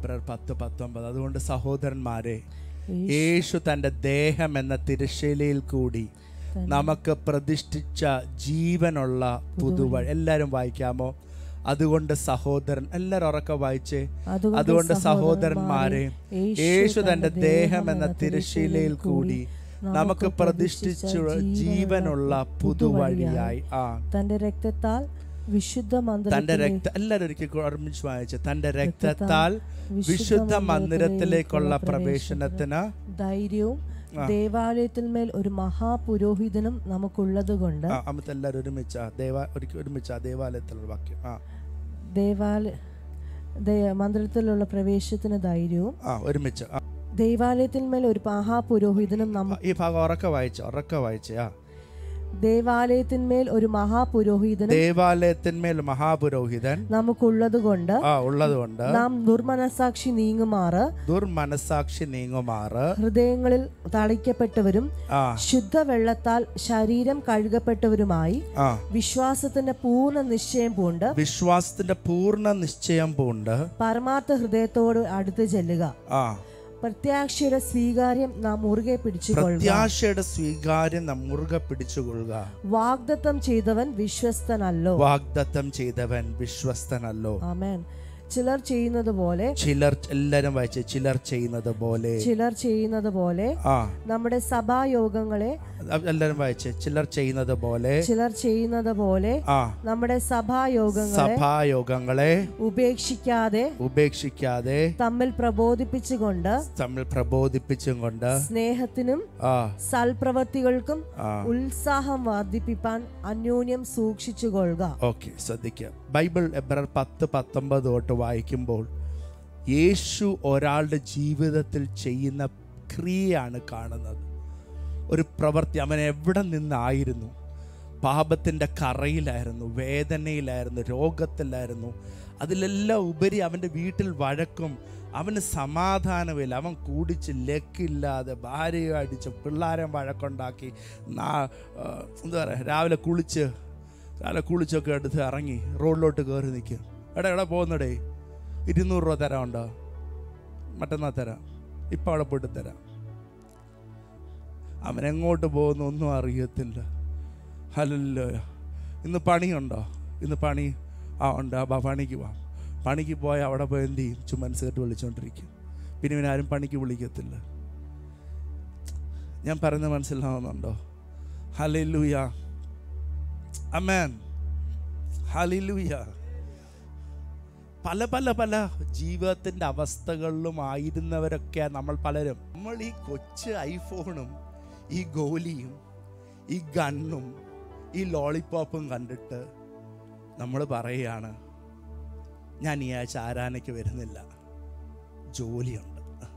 എബ്രർ പത്ത് പത്തൊമ്പത് അതുകൊണ്ട് സഹോദരന്മാരെ യേശു തൻ്റെ ദേഹം എന്ന തിരശ്ശീലയിൽ കൂടി നമുക്ക് പ്രതിഷ്ഠിച്ച ജീവനുള്ള പുതുവഴി എല്ലാവരും വായിക്കാമോ അതുകൊണ്ട് സഹോദരൻ എല്ലാവരും ഉറക്കെ വായിച്ചേ അതുകൊണ്ട് സഹോദരന്മാരെ യേശു തന്റെ ദേഹം എന്ന തിരശ്ശീലയിൽ കൂടി നമുക്ക് പ്രതിഷ്ഠിച്ച ജീവനുള്ള പുതുവഴിയായി ആ തന്റെ രക്തത്താൽ വിശുദ്ധ തന്റെ മന്ദിരത്തിലെ രക്ത എല്ലാവരും ഒരിക്കൽ ഒരുമിച്ച് വായിച്ചു തന്റെ രക്തത്താൽ വിശുദ്ധ മന്ദിരത്തിലേക്കുള്ള പ്രവേശനത്തിന് ധൈര്യവും ദേവാലയത്തിന്മേൽ ഒരു മഹാപുരോഹിതനും നമുക്കുള്ളത് കൊണ്ട് ആ അമിത് എല്ലാവരും ഒരുമിച്ച് ആ, ദേവാ ഒരിക്കൽ ഒരുമിച്ച് ആ ദേവാലയത്തിലുള്ള വാക്യം ആ ദേവാലയ ദേ- മന്ദിരത്തിലുള്ള പ്രവേശത്തിന് ധൈര്യവും ആ ഒരുമിച്ച് ആ, ദൈവാലയത്തിന്മേൽ ഒരു മഹാപുരോഹിതനും നമുക്ക് ഈ ഭാഗം ഉറക്കെ വായിച്ചു ഉറക്കെ വായിച്ചേ ആ ദേവാലയത്തിന്മേൽ ഒരു മഹാപുരോഹിതനും ദേവാലയത്തിന്മേൽ മഹാപുരോഹിതൻ നമുക്കുള്ളത് കൊണ്ട് ആ ഉള്ളതുകൊണ്ട് നാം ദുർമനസാക്ഷി നീങ്ങുമാറ് ദുർമനസാക്ഷി നീങ്ങുമാറ് ഹൃദയങ്ങളിൽ തളിക്കപ്പെട്ടവരും ആ ശുദ്ധവെള്ളത്താൽ ശരീരം കഴുകപ്പെട്ടവരുമായി ആ വിശ്വാസത്തിന്റെ പൂർണ്ണ നിശ്ചയം പൂണ്ട് വിശ്വാസത്തിന്റെ പൂർണ്ണ നിശ്ചയം പൂണ്ട് പരമാർത്ഥ ഹൃദയത്തോട് അടുത്ത് ചെല്ലുക ആ പ്രത്യാശയുടെ സ്വീകാര്യം നാം മുറുകെ പിടിച്ചുകൊള്ളുക പ്രത്യാശയുടെ സ്വീകാര്യം നാം മുറുകെ പിടിച്ചുകൊള്ളുക വാഗ്ദത്തം ചെയ്തവൻ വിശ്വസ്തനല്ലോ വാഗ്ദത്തം ചെയ്തവൻ വിശ്വസ്തനല്ലോ ആമേൻ ചിലർ ചെയ്യുന്നത് പോലെ ചിലർ എല്ലാരും വായിച്ച് ചിലർ ചെയ്യുന്നത് പോലെ ചിലർ ചെയ്യുന്നത് പോലെ ആ നമ്മുടെ സഭായോഗങ്ങളെ എല്ലാരും വായിച്ച് ചിലർ ചെയ്യുന്നത് പോലെ ചിലർ ചെയ്യുന്നത് പോലെ ആ നമ്മുടെ സഭായോഗങ്ങളെ സഭായോഗങ്ങളെ ഉപേക്ഷിക്കാതെ ഉപേക്ഷിക്കാതെ തമ്മിൽ പ്രബോധിപ്പിച്ചുകൊണ്ട് തമ്മിൽ പ്രബോധിപ്പിച്ചും കൊണ്ട് സ്നേഹത്തിനും ആ സൽപ്രവർത്തികൾക്കും ആ ഉത്സാഹം വർദ്ധിപ്പിപ്പാൻ അന്യോന്യം സൂക്ഷിച്ചു കൊള്ളുക ഓക്കെ ശ്രദ്ധിക്കുക ബൈബിൾ എബ്രർ പത്ത് പത്തൊമ്പത് തൊട്ട് വായിക്കുമ്പോൾ യേശു ഒരാളുടെ ജീവിതത്തിൽ ചെയ്യുന്ന ക്രിയയാണ് കാണുന്നത് ഒരു പ്രവൃത്തി അവൻ എവിടെ നിന്നായിരുന്നു പാപത്തിൻ്റെ കറയിലായിരുന്നു വേദനയിലായിരുന്നു രോഗത്തിലായിരുന്നു അതിലെല്ലാം ഉപരി അവൻ്റെ വീട്ടിൽ വഴക്കും അവന് സമാധാനമില്ല അവൻ കൂടിച്ച് ലക്കില്ലാതെ ഭാര്യയെ അടിച്ച് പിള്ളേരെ വഴക്കുണ്ടാക്കി നാ- ആ, എന്താ പറയുക രാവിലെ കുളിച്ച് രാവിലെ കുളിച്ചൊക്കെ എടുത്ത് ഇറങ്ങി റോഡിലോട്ട് കയറി നിൽക്കും എടാ എവിടെ പോകുന്നടേ ഇരുന്നൂറ് രൂപ തരാമുണ്ടോ മറ്റന്നാ തരാം ഇപ്പം അവിടെ പോയിട്ട് തരാം അവൻ എങ്ങോട്ട് പോകുന്നു ഒന്നും അറിയത്തില്ല ഹലല്ലോ ഇന്ന് പണിയുണ്ടോ ഇന്ന് പണി ആ ഉണ്ട് ആ ബാ പണിക്ക് പോവാം പണിക്ക് പോയാൽ അവിടെ പോയി എന്ത് ചെയ്യും ചുമ്മാ കേട്ട് വിളിച്ചോണ്ടിരിക്കും പിന്നെ ഇവൻ ആരും പണിക്ക് വിളിക്കത്തില്ല ഞാൻ പറയുന്നത് മനസ്സിലാവുന്നുണ്ടോ ഹലൂയ അമേൻ ഹലിലൂയ പല പല പല ജീവിതത്തിൻ്റെ അവസ്ഥകളിലും ആയിരുന്നവരൊക്കെ നമ്മൾ പലരും നമ്മൾ ഈ കൊച്ചു ഐഫോണും ഈ ഗോലിയും ഈ ഗണ്ണും ഈ ലോളിപ്പോപ്പും കണ്ടിട്ട് നമ്മൾ പറയുകയാണ് ഞാൻ ഈ ആഴ്ച ആരാനയ്ക്ക് വരുന്നില്ല ജോലിയുണ്ട്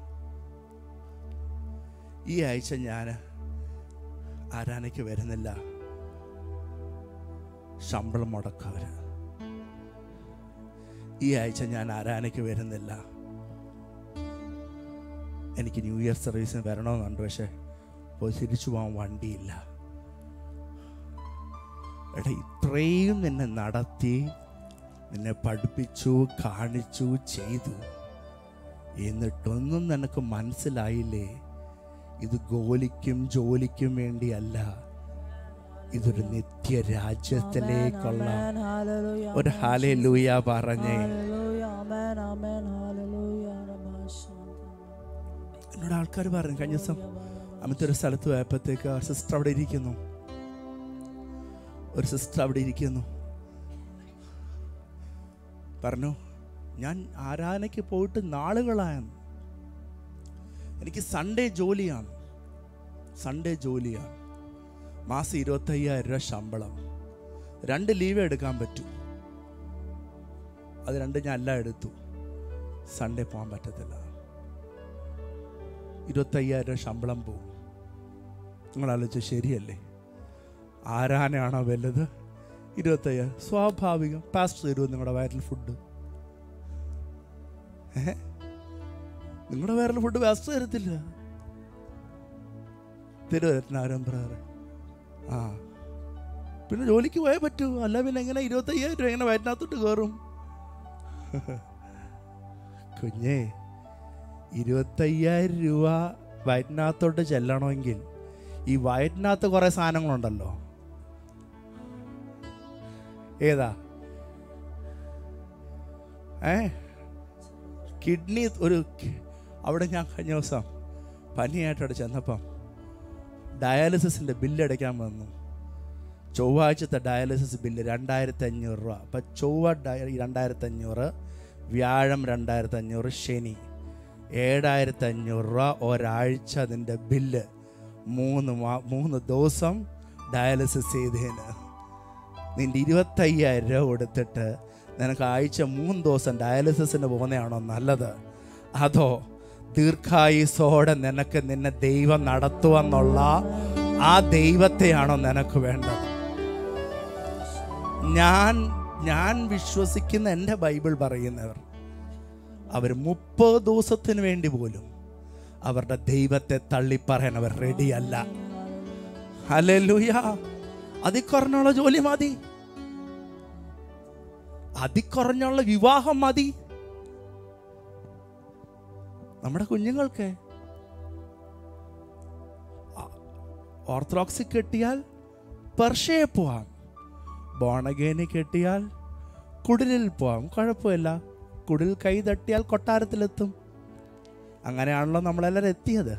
ഈ ആഴ്ച ഞാൻ ആരാനയ്ക്ക് വരുന്നില്ല ശമ്പളം മുടക്കവര് ഈ ആഴ്ച ഞാൻ ആരാനയ്ക്ക് വരുന്നില്ല എനിക്ക് ന്യൂ ഇയർ സർവീസിന് വരണമെന്നുണ്ട് പക്ഷെ പോയി തിരിച്ചു പോകാൻ വണ്ടിയില്ല എടാ ഇത്രയും നിന്നെ നടത്തി നിന്നെ പഠിപ്പിച്ചു കാണിച്ചു ചെയ്തു എന്നിട്ടൊന്നും നിനക്ക് മനസ്സിലായില്ലേ ഇത് ഗോലിക്കും ജോലിക്കും വേണ്ടിയല്ല ഇതൊരു നിത്യരാജ്യത്തിലേക്കുള്ള Amen. Hallelujah. ഒരു ഹാലേ ലൂയ പറഞ്ഞേ Hallelujah. Amen. Amen. Hallelujah. Rabashanta. എന്നോട് ആൾക്കാർ പറഞ്ഞു കഴിഞ്ഞ ദിവസം അമിത്ത ഒരു സ്ഥലത്ത് പോയപ്പോഴത്തേക്ക് സിസ്റ്റർ അവിടെ ഇരിക്കുന്നു ഒരു സിസ്റ്റർ അവിടെ ഇരിക്കുന്നു പറഞ്ഞു ഞാൻ ആരാധനയ്ക്ക് പോയിട്ട് നാളുകളായെന്ന് എനിക്ക് സൺഡേ ജോലിയാണ് സൺഡേ ജോലിയാണ് മാസം ഇരുപത്തയ്യായിരം രൂപ ശമ്പളം രണ്ട് ലീവ് എടുക്കാൻ പറ്റും അത് രണ്ട് ഞാൻ എല്ലാം എടുത്തു സൺഡേ പോകാൻ പറ്റത്തില്ല ഇരുപത്തയ്യായിരം രൂപ ശമ്പളം പോവും നിങ്ങൾ ആലോചിച്ച ശരിയല്ലേ ആരാനാണോ വലുത് ഇരുപത്തയ്യായിരം സ്വാഭാവികം പാസ്റ്റർ തരുമോ നിങ്ങളുടെ വയറിൽ ഫുഡ് ഏ നിങ്ങളുടെ വയറിൽ ഫുഡ് പാസ്റ്റർ തരത്തില്ല തരുമാരും പറയാറ് ആ പിന്നെ ജോലിക്ക് പോയേ പറ്റൂ അല്ല പിന്നെ എങ്ങനെ ഇരുപത്തയ്യായിരം രൂപ എങ്ങനെ വയറ്റിനകത്തോട്ട് കയറും കുഞ്ഞേ ഇരുപത്തയ്യായിരം രൂപ വയറ്റിനകത്തോട്ട് ചെല്ലണമെങ്കിൽ ഈ വയറ്റിനകത്ത് കുറേ സാധനങ്ങളുണ്ടല്ലോ ഏതാ ഏ കിഡ്നി ഒരു കി- അവിടെ ഞാൻ കഴിഞ്ഞ ദിവസം പനിയായിട്ട് അവിടെ ചെന്നപ്പം ഡയാലിസിസിൻ്റെ ബില്ല് അടയ്ക്കാൻ വന്നു ചൊവ്വാഴ്ചത്തെ ഡയാലിസിസ് ബില്ല് രണ്ടായിരത്തി അഞ്ഞൂറ് രൂപ അപ്പം ചൊവ്വ ഡയ രണ്ടായിരത്തി അഞ്ഞൂറ് വ്യാഴം രണ്ടായിരത്തി അഞ്ഞൂറ് ശനി ഏഴായിരത്തി അഞ്ഞൂറ് രൂപ ഒരാഴ്ച അതിൻ്റെ ബില്ല് മൂന്ന് മാ മൂന്ന് ദിവസം ഡയാലിസിസ് ചെയ്തതിന് നിൻ്റെ ഇരുപത്തയ്യായിരം രൂപ കൊടുത്തിട്ട് നിനക്ക് ആഴ്ച മൂന്ന് ദിവസം ഡയാലിസിസിന് പോകുന്നതാണോ നല്ലത് അതോ ദീർഘായുസോടെ നിനക്ക് നിന്നെ ദൈവം നടത്തുവെന്നുള്ള ആ ദൈവത്തെയാണോ നിനക്ക് വേണ്ടത് ഞാൻ ഞാൻ വിശ്വസിക്കുന്ന എൻ്റെ ബൈബിൾ പറയുന്നവർ അവർ മുപ്പത് ദിവസത്തിന് വേണ്ടി പോലും അവരുടെ ദൈവത്തെ തള്ളിപ്പറയാൻ അവർ റെഡിയല്ല ഹല്ലേലൂയ അതിക്കുറഞ്ഞുള്ള ജോലി മതി അതിക്കുറഞ്ഞുള്ള വിവാഹം മതി നമ്മുടെ കുഞ്ഞുങ്ങൾക്ക് ആ- ഓർത്തഡോക്സിൽ കെട്ടിയാൽ പെർഷയെ പോവാം ബോണഗേനെ കെട്ടിയാൽ കുടിലിൽ പോവാം കുഴപ്പമില്ല കുടിൽ കൈ തട്ടിയാൽ കൊട്ടാരത്തിലെത്തും അങ്ങനെയാണല്ലോ നമ്മളെല്ലാവരും എത്തിയത്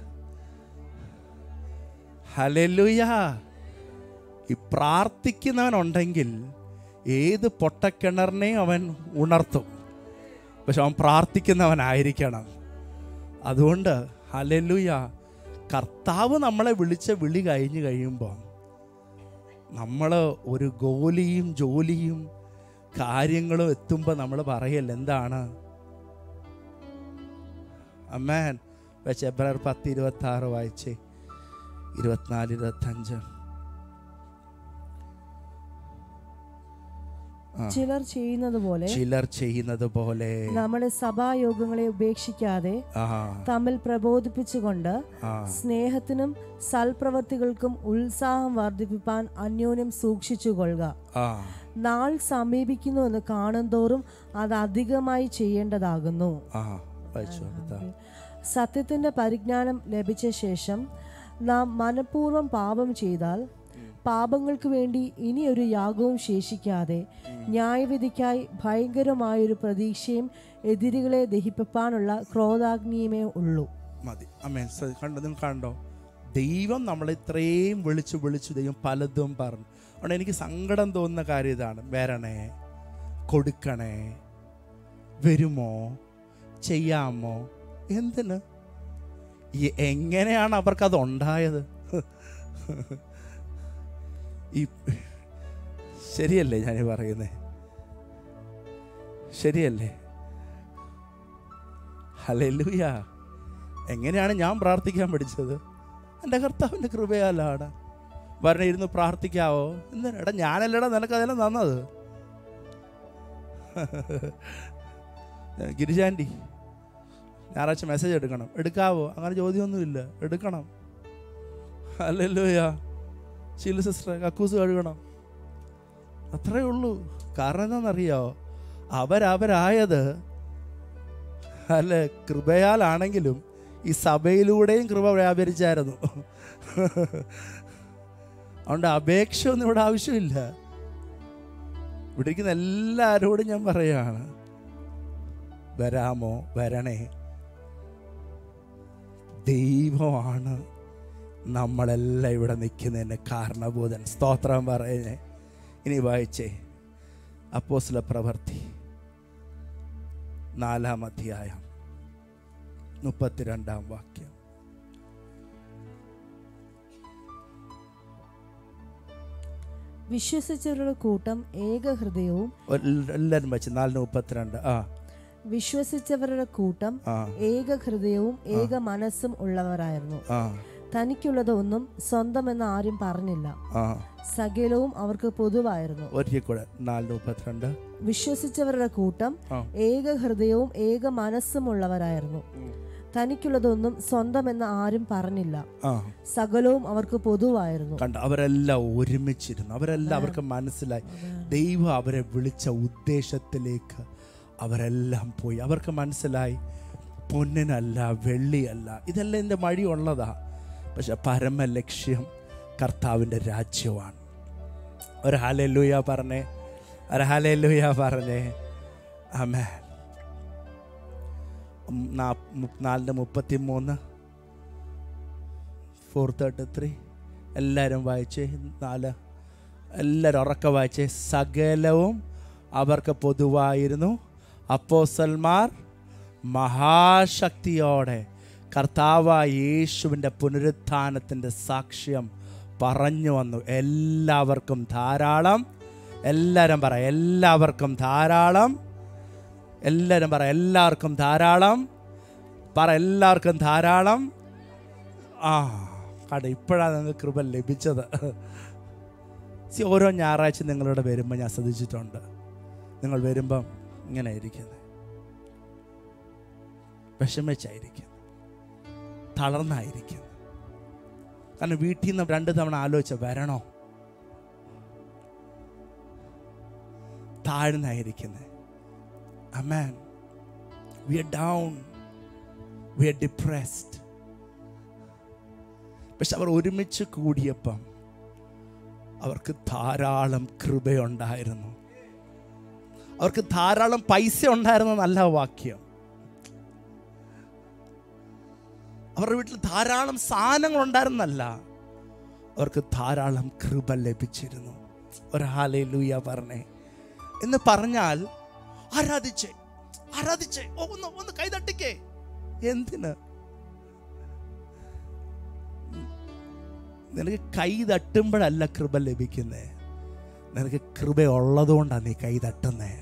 ഹലലുയ ഈ പ്രാർത്ഥിക്കുന്നവനുണ്ടെങ്കിൽ ഏത് പൊട്ടക്കിണറിനെയും അവൻ ഉണർത്തും പക്ഷെ അവൻ പ്രാർത്ഥിക്കുന്നവനായിരിക്കണം അതുകൊണ്ട് ഹലലുയ കർത്താവ് നമ്മളെ വിളിച്ച വിളി കഴിഞ്ഞ് കഴിയുമ്പോൾ നമ്മൾ ഒരു ഗോലിയും ജോലിയും കാര്യങ്ങളും എത്തുമ്പോൾ നമ്മൾ പറയല്ല എന്താണ് അമ്മേൻ വെച്ച് എബ്രർ പത്ത് ഇരുപത്തി ആറ് വായിച്ചേ ഇരുപത്തിനാല് ഇരുപത്തഞ്ച് ആ. ചിലർ ചെയ്യുന്നത് പോലെ ചിലർ ചെയ്യുന്നത് പോലെ നമ്മുടെ സഭായോഗങ്ങളെ ഉപേക്ഷിക്കാതെ ആ തമ്മിൽ പ്രബോധിപ്പിച്ചുകൊണ്ട് ആ സ്നേഹത്തിനും സൽപ്രവർത്തികൾക്കും ഉത്സാഹം വർദ്ധിപ്പിപ്പാൻ അന്യോന്യം സൂക്ഷിച്ചുകൊള്ളുക ആ നാൾ സമീപിക്കുന്നു എന്ന് കാണുന്തോറും അത് അധികമായി ചെയ്യേണ്ടതാകുന്നു ആ വായിച്ചു അടുത്ത സത്യത്തിന്റെ പരിജ്ഞാനം ലഭിച്ച ശേഷം നാം മനഃപൂർവ്വം പാപം ചെയ്താൽ പാപങ്ങൾക്ക് വേണ്ടി ഇനി ഒരു യാഗവും ശേഷിക്കാതെ ന്യായവിധിക്കായി ഭയങ്കരമായൊരു പ്രതീക്ഷയും എതിരുകളെ ദഹിപ്പിപ്പാനുള്ള ക്രോധാഗ്നിയുമേ ഉള്ളൂ മതി അമ്മേ സ- കണ്ടോ നിങ്ങൾ കണ്ടോ ദൈവം നമ്മളെ ഇത്രയും വിളിച്ചു വിളിച്ചു ദൈവം പലതും പറഞ്ഞു അതുകൊണ്ട് എനിക്ക് സങ്കടം തോന്നുന്ന കാര്യം ഇതാണ് വരണേ കൊടുക്കണേ വരുമോ ചെയ്യാമോ എന്തിന് ഈ എങ്ങനെയാണ് അവർക്കത് ഉണ്ടായത് ഈ ശരിയല്ലേ ഞാൻ പറയുന്നേ ശരിയല്ലേ ഹലലുയ എങ്ങനെയാണ് ഞാൻ പ്രാർത്ഥിക്കാൻ പഠിച്ചത് എൻ്റെ കർത്താവിൻ്റെ കൃപയാലാണ് വരണ ഇരുന്ന് പ്രാർത്ഥിക്കാവോ എന്തിനാ എടാ ഞാനല്ലടാ നിനക്ക് അതെല്ലാം തന്നത് ഗിരിജാൻറ്റി ഞായറാഴ്ച മെസ്സേജ് എടുക്കണം എടുക്കാവോ അങ്ങനെ ചോദ്യമൊന്നുമില്ല എടുക്കണം അല്ലല്ലോയാ ശീല സിസ്റ്റർ കക്കൂസ് കഴുകണം അത്രേ ഉള്ളൂ കാരണം എന്താണെന്നറിയോ അവരവരായത് അല്ല കൃപയാലാണെങ്കിലും ഈ സഭയിലൂടെയും കൃപ വ്യാപരിച്ചായിരുന്നു അതുകൊണ്ട് അപേക്ഷയൊന്നും ഇവിടെ ആവശ്യമില്ല ഇവിടെ ഇരിക്കുന്ന എല്ലാവരോടും ഞാൻ പറയാണ് വരാമോ വരണേ ദൈവമാണ് നമ്മളെല്ലാം ഇവിടെ നിൽക്കുന്നതിന് കാരണഭൂതൻ സ്തോത്രം പറയുന്നേ ഇനി വായിച്ചേ അപ്പോസ്ല പ്രവർത്തി നാലാം അധ്യായം മുപ്പത്തിരണ്ടാം വാക്യം വിശ്വസിച്ചവരുടെ കൂട്ടം ഏകഹൃദയവും ഒരു- എല്ലാവരും വെച്ച് നാലിന് മുപ്പത്തിരണ്ട് ആ വിശ്വസിച്ചവരുടെ കൂട്ടം ആ ഏകഹൃദയവും ഏക മനസ്സും ഉള്ളവരായിരുന്നു ആ തനിക്കുള്ളതൊന്നും സ്വന്തമെന്ന് ആരും പറഞ്ഞില്ല ആ സകലവും അവർക്ക് പൊതുവായിരുന്നു ഒരിക്കൽ കൂടെ നാലിന് മുപ്പത്തിരണ്ട് വിശ്വസിച്ചവരുടെ കൂട്ടം ആ. ഏക ഹൃദയവും ഏക മനസ്സും ഉള്ളവരായിരുന്നു തനിക്കുള്ളതൊന്നും സ്വന്തമെന്ന് ആരും പറഞ്ഞില്ല ആ സകലവും അവർക്ക് പൊതുവായിരുന്നു കണ്ട അവരെല്ലാം ഒരുമിച്ചിരുന്നു അവരെല്ലാം അവർക്ക് മനസ്സിലായി ദൈവം അവരെ വിളിച്ച ഉദ്ദേശത്തിലേക്ക് അവരെല്ലാം പോയി അവർക്ക് മനസ്സിലായി പൊന്നിനല്ല വെള്ളിയല്ല ഇതെല്ലാം എൻ്റെ മഴ ഉള്ളതാ പക്ഷെ പരമ ലക്ഷ്യം കർത്താവിൻ്റെ രാജ്യമാണ് ഒരു ഹാലൂയ പറഞ്ഞേ ഒരു ഹാലൂയ പറഞ്ഞേ അമേ നാലിൻ്റെ മുപ്പത്തി മൂന്ന് ഫോർ തേർട്ടി ത്രീ എല്ലാവരും വായിച്ചേ നാല് എല്ലാവരും ഉറക്ക വായിച്ചേ സകലവും അവർക്ക് പൊതുവായിരുന്നു അപ്പോസൽമാർ മഹാശക്തിയോടെ കർത്താവായ യേശുവിൻ്റെ പുനരുത്ഥാനത്തിൻ്റെ സാക്ഷ്യം പറഞ്ഞു വന്നു എല്ലാവർക്കും ധാരാളം എല്ലാവരും പറ എല്ലാവർക്കും ധാരാളം എല്ലാവരും പറ എല്ലാവർക്കും ധാരാളം പറ എല്ലാവർക്കും ധാരാളം ആ കട ഇപ്പോഴാണ് നിങ്ങൾക്ക് കൃപ ലഭിച്ചത് സി ഓരോ ഞായറാഴ്ച നിങ്ങളിവിടെ വരുമ്പോൾ ഞാൻ ശ്രദ്ധിച്ചിട്ടുണ്ട് നിങ്ങൾ വരുമ്പം ഇങ്ങനെ ഇരിക്കുന്നത് വിഷമിച്ചായിരിക്കും തളർന്നായിരിക്കും കാരണം വീട്ടിൽ നിന്ന് രണ്ട് തവണ ആലോചിച്ച വരണോ താഴ്ന്നായിരിക്കുന്നത് അമാൻ we are down we are depressed പക്ഷെ അവർ ഒരുമിച്ച് കൂടിയപ്പം അവർക്ക് ധാരാളം കൃപയുണ്ടായിരുന്നു അവർക്ക് ധാരാളം പൈസ ഉണ്ടായിരുന്ന നല്ല വാക്യം അവരുടെ വീട്ടിൽ ധാരാളം സാധനങ്ങൾ ഉണ്ടായിരുന്നല്ല അവർക്ക് ധാരാളം കൃപ ലഭിച്ചിരുന്നു ഒരാളെ ലൂയ പറഞ്ഞേ എന്ന് പറഞ്ഞാൽ ആരാധിച്ചേ ആരാധിച്ചേ ഓ ഒന്ന് ഒന്ന് കൈതട്ടിക്കേ എന്തിന് നിനക്ക് കൈ തട്ടുമ്പോഴല്ല കൃപ ലഭിക്കുന്നേ നിനക്ക് കൃപ ഉള്ളതുകൊണ്ടാണ് നീ കൈ തട്ടുന്നേ